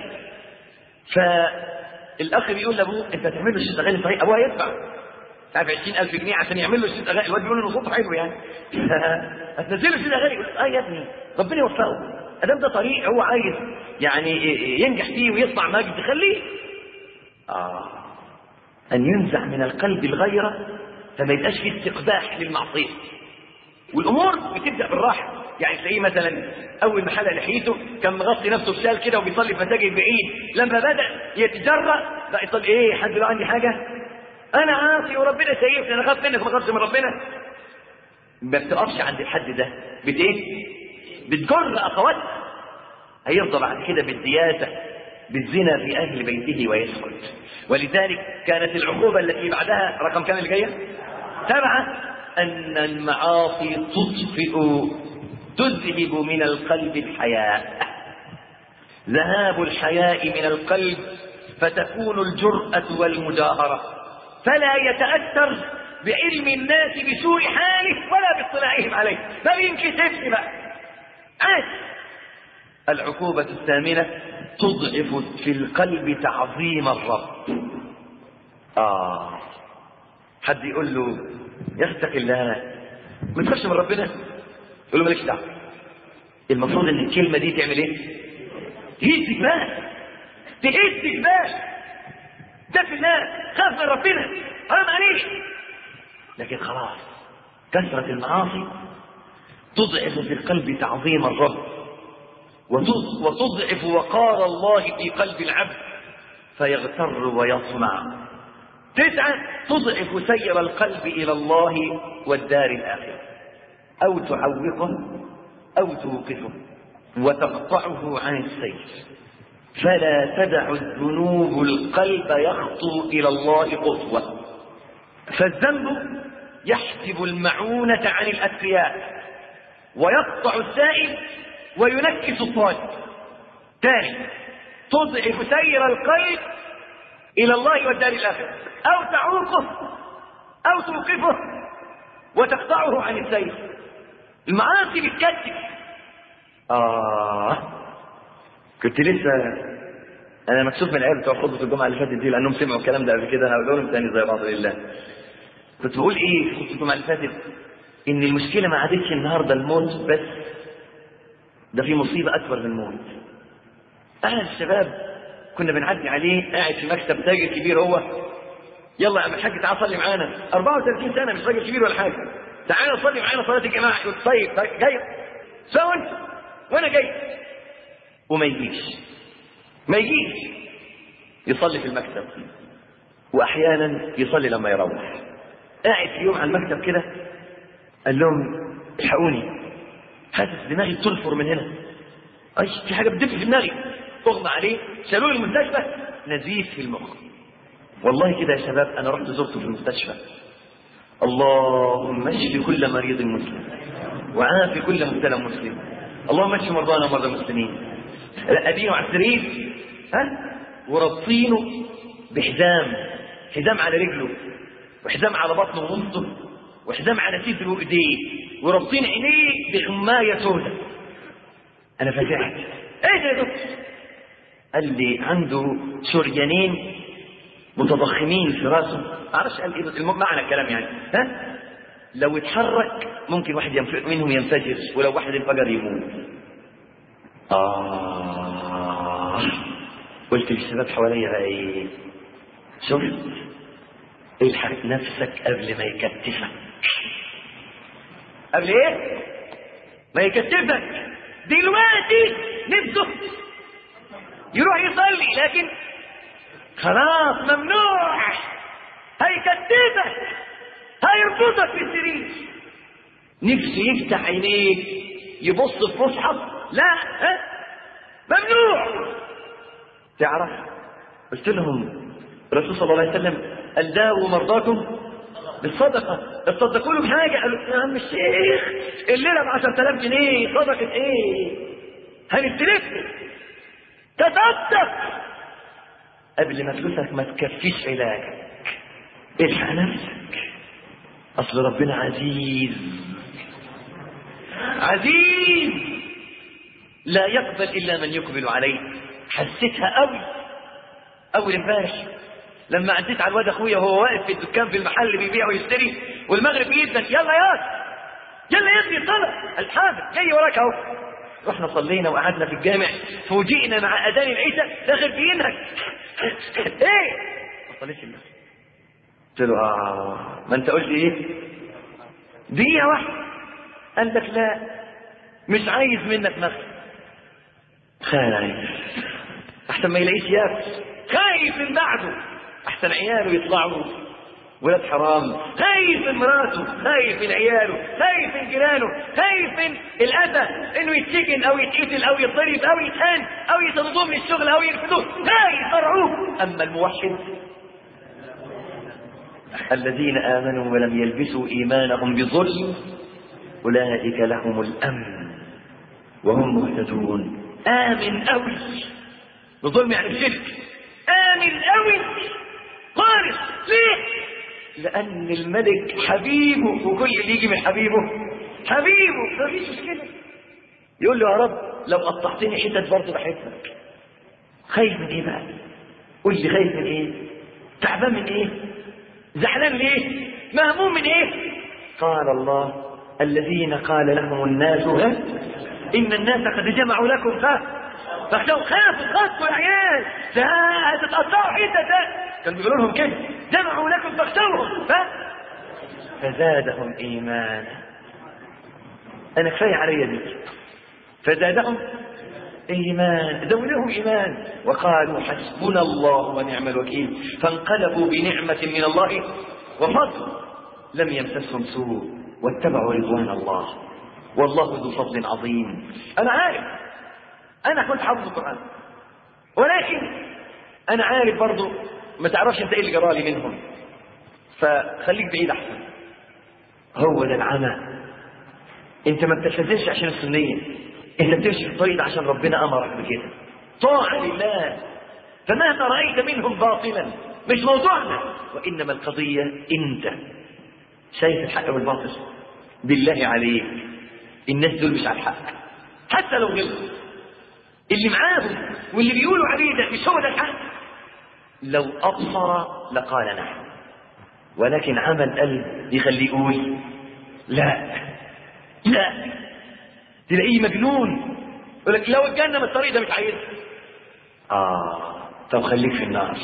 فالاخ بيقول لابوه انت هتعمل له شريط اغاني صحيح ابوه هيدفع مش عارف 20000 جنيه عشان يعمل له شريط اغاني الواد بيقول له صوته حلو يعني هتنزل له شريط اغاني يقول اه يا ابني ربنا يوفقه ادام ده طريق هو عايز يعني ينجح فيه ويطلع مجد خليه اه ان ينزع من القلب الغيره فما يبقاش فيه استقباح للمعصيه والامور بتبدا بالراحه يعني تلاقيه مثلا اول ما حلق لحيته كان مغطي نفسه بشال كده وبيصلي في مساجد بعيد لما بدا يتجرأ بقى يصلي ايه حد له عندي حاجه انا عاصي وربنا سايبني انا خاف منك ما خافش من ربنا ما بتقفش عند الحد ده بت ايه بتجر اخواتها هيرضى بعد كده بالدياسه بالزنا في اهل بيته ويسكت ولذلك كانت العقوبه التي بعدها رقم كام اللي جايه سبعه أن المعاصي تطفئ تذهب من القلب الحياء ذهاب الحياء من القلب فتكون الجرأة والمجاهرة فلا يتأثر بعلم الناس بسوء حاله ولا باطلاعهم عليه ما بينكسفش بقى عاد العقوبة الثامنة تضعف في القلب تعظيم الرب آه حد يقول له يتق الله ما تخافش من ربنا يقول له مالكش دعوه المفروض ان الكلمه دي تعمل ايه تهز جبال تهز جبال ده في الله خاف من ربنا حرام عليك لكن خلاص كثرة المعاصي تضعف في القلب تعظيم الرب وتضعف وقار الله في قلب العبد فيغتر ويطمع تسعة تضعف سير القلب إلى الله والدار الآخرة أو تعوقه أو توقفه وتقطعه عن السير فلا تدع الذنوب القلب يخطو إلى الله خطوة فالذنب يحجب المعونة عن الأتقياء ويقطع السائل وينكس الطالب ثاني تضعف سير القلب إلى الله والدار الآخرة أو تعوقه أو توقفه وتقطعه عن السير المعاصي بتكتف آه كنت لسه أنا مكسوف من العيال بتوع خطبة الجمعة اللي فاتت دي لأنهم سمعوا الكلام ده قبل كده أنا هقول لهم تاني زي بعض لله كنت بقول إيه في خطبة الجمعة اللي فاتت إن المشكلة ما عادتش النهاردة الموت بس ده في مصيبة أكبر من الموت أهل الشباب كنا بنعدي عليه قاعد في مكتب تاجر كبير هو يلا يا عم الحاج تعال صلي معانا 34 سنة مش راجل كبير ولا حاجة تعال صلي معانا صلاة الجماعة يقول طيب طيب جاي سوا انت وانا جاي وما يجيش ما يجيش يصلي في المكتب واحيانا يصلي لما يروح قاعد في يوم على المكتب كده قال لهم الحقوني حاسس دماغي تنفر من هنا اي في حاجه بتدب في دماغي اغمى عليه شالوه المستشفى نزيف في المخ والله كده يا شباب انا رحت زرته في المستشفى اللهم اشف كل مريض مسلم وعافي كل مبتلى مسلم اللهم اشف مرضانا ومرضى المسلمين ابينه على السرير ها وربطينه بحزام حزام على رجله وحزام على بطنه ومنطه وحزام على صدره وايديه ورابطين عينيه بغمايه سوداء انا فزعت ايه ده يا دكتور قال لي عنده شريانين متضخمين في راسه ما اعرفش قال ايه الم- معنى الكلام يعني ها لو اتحرك ممكن واحد ينف... منهم ينفجر ولو واحد انفجر يموت آه قلت للشباب حواليا بقى ايه شفت الحق نفسك قبل ما يكتفك قبل ايه ما يكتفك دلوقتي نفسه يروح يصلي لكن خلاص ممنوع هيكتفك هيربطك في السرير نفسه يفتح عينيه يبص في مصحف لا ها ممنوع تعرف قلت لهم الرسول صلى الله عليه وسلم قال داووا مرضاكم بالصدقة تصدقوا له بحاجة قالوا يا عم الشيخ الليلة ب 10000 جنيه صدقة ايه؟ هنستلف تصدق قبل ما فلوسك ما تكفيش علاجك الحق نفسك اصل ربنا عزيز عزيز لا يقبل الا من يقبل عليه حسيتها قوي اول امبارح لما عديت على الواد اخويا وهو واقف في الدكان في المحل بيبيع ويشتري والمغرب بيدن يلا يا يلا يا ابني صلاه الحاضر جاي وراك اهو رحنا صلينا وقعدنا في الجامع فوجئنا مع اذان العشاء داخل في ينهك ايه ما صليتش المغرب قلت له اه ما انت قلت ايه دقيقه واحده قال لك لا مش عايز منك مغرب خايف احسن ما يلاقيش ياكل خايف من بعده احسن عياله يطلعوا ولاد حرام خايف من مراته خايف من عياله خايف من جيرانه خايف من الاذى انه يتسجن او يتقتل او يتضرب او يتهان او يطردوه من الشغل او يرفضوه خايف مرعوب اما الموحد الذين امنوا ولم يلبسوا ايمانهم بظلم اولئك لهم الامن وهم مهتدون امن قوي بظلم يعني الشرك امن قوي خالص ليه لان الملك حبيبه وكل اللي يجي من حبيبه حبيبه مفيش مشكله يقول له يا رب لو قطعتني حتت برضه بحبك خايف من ايه بقى قول لي خايف من ايه تعبان من ايه زعلان ليه مهموم من ايه قال الله الذين قال لهم الناس ها ان الناس قد جمعوا لكم ها فاخشوا خافوا خافوا يا عيال ده هتتقطعوا حته ده كانوا بيقولوا لهم كده جمعوا لكم فاخشوهم ها فزادهم ايمانا انا كفايه عليا دي فزادهم ايمان زودهم ايمان وقالوا حسبنا الله ونعم الوكيل فانقلبوا بنعمه من الله وفضل لم يمسسهم سوء واتبعوا رضوان الله والله ذو فضل عظيم أنا عارف أنا كنت حافظ القرآن ولكن أنا عارف برضو ما تعرفش أنت إيه اللي جرالي منهم فخليك بعيد أحسن هو ده العمى أنت ما بتلتزمش عشان السنية أنت بتمشي في الطريق ده عشان ربنا أمرك بكده طاعة لله فمهما رأيت منهم باطلا مش موضوعنا وإنما القضية أنت شايف الحق والباطل بالله عليك الناس دول مش على الحق حتى لو غلطوا اللي معاهم واللي بيقولوا عليه ده مش هو ده الحق لو أبصر لقال نعم ولكن عمل قلب يخليه يقول لا لا تلاقيه مجنون يقول لك لو الجنة من الطريق ده مش عايزها آه طب خليك في النار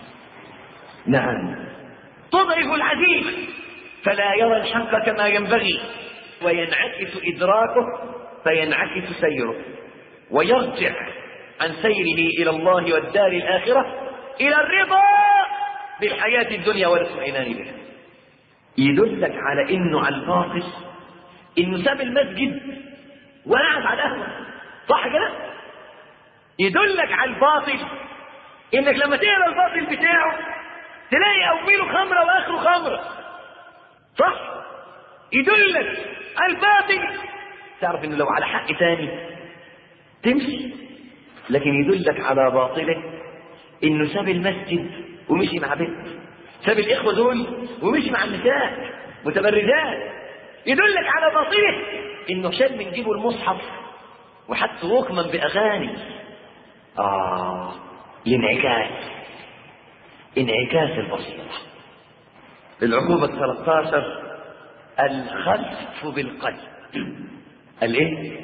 نعم تضعف العزيمة فلا يرى الحق كما ينبغي وينعكس إدراكه فينعكس سيره ويرجع عن سيره إلى الله والدار الآخرة إلى الرضا بالحياة الدنيا والاطمئنان بها يدلك على إنه على الباطل إنه ساب المسجد وقعد على القهوة صح كده؟ يدلك على الباطل إنك لما تقرا الباطل بتاعه تلاقي أوله خمرة وآخره خمرة صح؟ يدلك على الباطل تعرف إنه لو على حق تاني تمشي لكن يدلك على باطله انه ساب المسجد ومشي مع بنت ساب الاخوه دول ومشي مع النساء متبرجات يدلك على باطله انه شال من جيبه المصحف وحط وكما باغاني اه الانعكاس انعكاس البصيره العقوبه 13 الخسف بالقلب الايه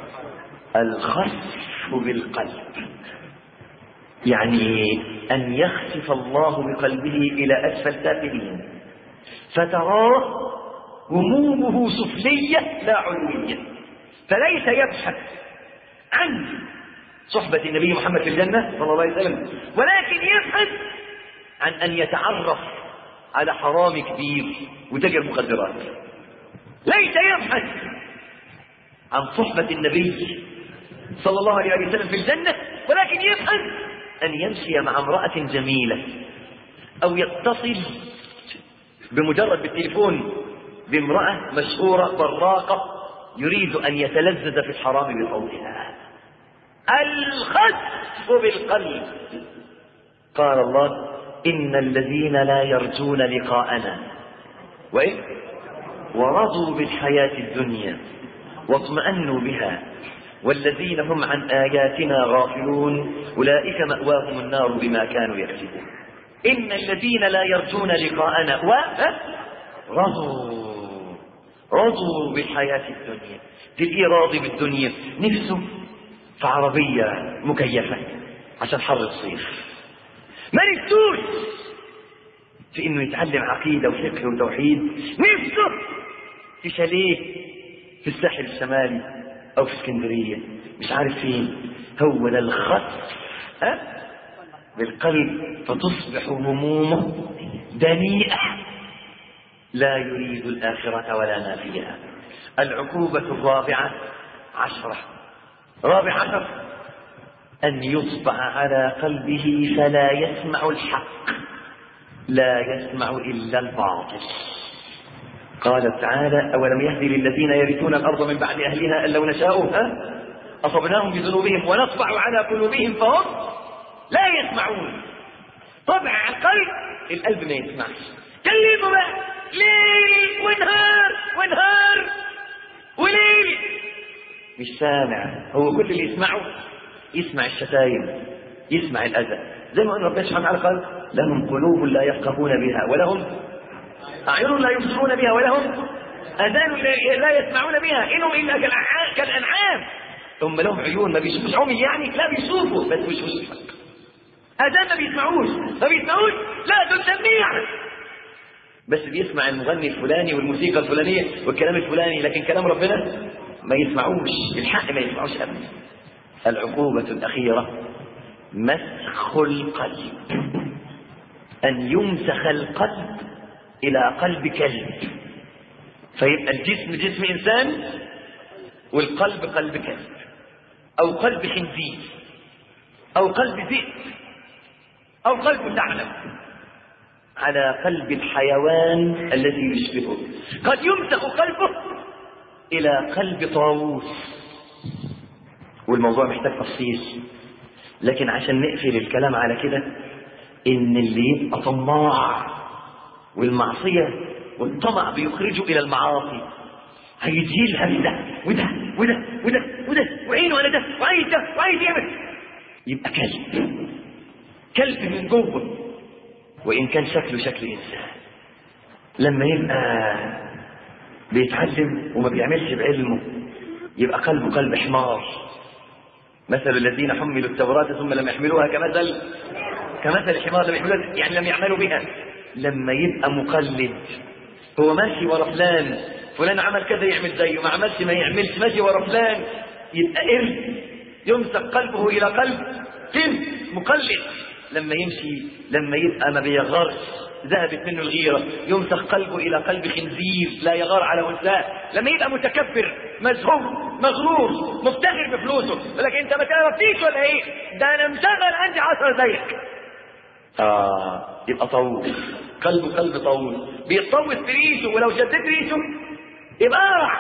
الخسف بالقلب يعني أن يخسف الله بقلبه إلى أسفل سافلين فتراه همومه سفلية لا علوية فليس يبحث عن صحبة النبي محمد في الجنة صلى الله عليه وسلم ولكن يبحث عن أن يتعرف على حرام كبير وتجر مخدرات ليس يبحث عن صحبة النبي صلى الله عليه وسلم في الجنة ولكن يبحث أن يمشي مع امرأة جميلة أو يتصل بمجرد بالتليفون بامرأة مشهورة براقة يريد أن يتلذذ في الحرام بصوتها الخسف بالقلب قال الله إن الذين لا يرجون لقاءنا وإيه ورضوا بالحياة الدنيا واطمأنوا بها والذين هم عن آياتنا غافلون أولئك مأواهم النار بما كانوا يكسبون إن الذين لا يرجون لقاءنا و رضوا رضوا بالحياة الدنيا تلقيه راضي بالدنيا نفسه في عربية مكيفة عشان حر الصيف ما نفسوش في انه يتعلم عقيدة وفقه وتوحيد نفسه في شاليه في الساحل الشمالي او في اسكندرية مش عارف فين هو ده الخط أه؟ بالقلب فتصبح همومه دنيئة لا يريد الآخرة ولا ما فيها العقوبة الرابعة عشرة رابع عشر أن يطبع على قلبه فلا يسمع الحق لا يسمع إلا الباطل قال تعالى أولم يهدي للذين يرثون الأرض من بعد أهلها أن لو نشاء ها أصبناهم بذنوبهم ونطبع على قلوبهم فهم لا يسمعون طبع على القلب القلب ما يسمعش كلمه بقى ليل ونهار ونهار وليل مش سامع هو كل اللي يسمعه يسمع الشتايم يسمع الأذى زي ما قال ربنا سبحانه وتعالى قال لهم قلوب لا يفقهون بها ولهم أعين لا يبصرون بها ولهم آذان لا يسمعون بها إنهم إلا كالأنعام هم لهم عيون ما بيشوفوش عمي يعني لا بيشوفوا بس مش مش آذان ما بيسمعوش ما بيسمعوش لا دول سميع بس بيسمع المغني الفلاني والموسيقى الفلانية والكلام الفلاني لكن كلام ربنا ما يسمعوش الحق ما يسمعوش أبدا العقوبة الأخيرة مسخ القلب أن يمسخ القلب إلى قلب كلب فيبقى الجسم جسم إنسان والقلب قلب كلب أو قلب خنزير أو قلب ذئب أو قلب ثعلب على قلب الحيوان الذي يشبهه قد يمسخ قلبه إلى قلب طاووس والموضوع محتاج تفصيل لكن عشان نقفل الكلام على كده إن اللي يبقى طماع والمعصية والطمع بيخرجه إلى المعاصي هيجيلها بده وده وده وده وده وعينه على ده وعايز ده وعايز يعمل يبقى كلب كلب من جوه وإن كان شكله شكل إنسان لما يبقى بيتعلم وما بيعملش بعلمه يبقى قلبه قلب حمار مثل الذين حملوا التوراة ثم لم يحملوها كمثل كمثل الحمار لم يحملوها يعني لم يعملوا بها لما يبقى مقلد هو ماشي ورا فلان فلان عمل كذا يعمل زيه ما عملش ما يعملش ماشي ورا فلان يبقى قرد يمسك قلبه الى قلب قرد مقلد لما يمشي لما يبقى ما بيغارش ذهبت منه الغيرة يمسخ قلبه إلى قلب خنزير لا يغار على أنثاه لما يبقى متكبر مزهوم مغرور مفتخر بفلوسه لكن أنت ما تعرفنيش ولا إيه ده أنا مشغل عندي عشرة زيك آه يبقى طاووس قلبه قلب طاووس بيتطوس بريشه ولو شدت ريشه يبقى أرع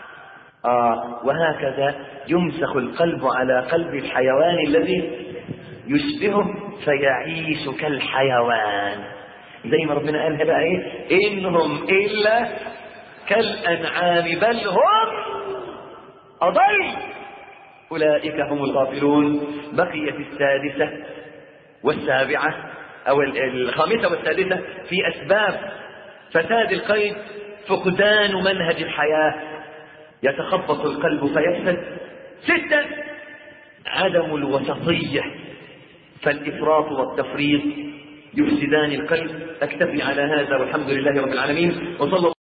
آه وهكذا يمسخ القلب على قلب الحيوان الذي يشبهه فيعيش كالحيوان زي ما ربنا قال بقى ايه انهم الا كالانعام بل هم اضل اولئك هم الغافلون بقيت السادسه والسابعه او الخامسه والسادسه في اسباب فساد القيد فقدان منهج الحياه يتخبط القلب فيفسد سته عدم الوسطيه فالإفراط والتفريط يفسدان القلب أكتفي على هذا والحمد لله رب العالمين وصلى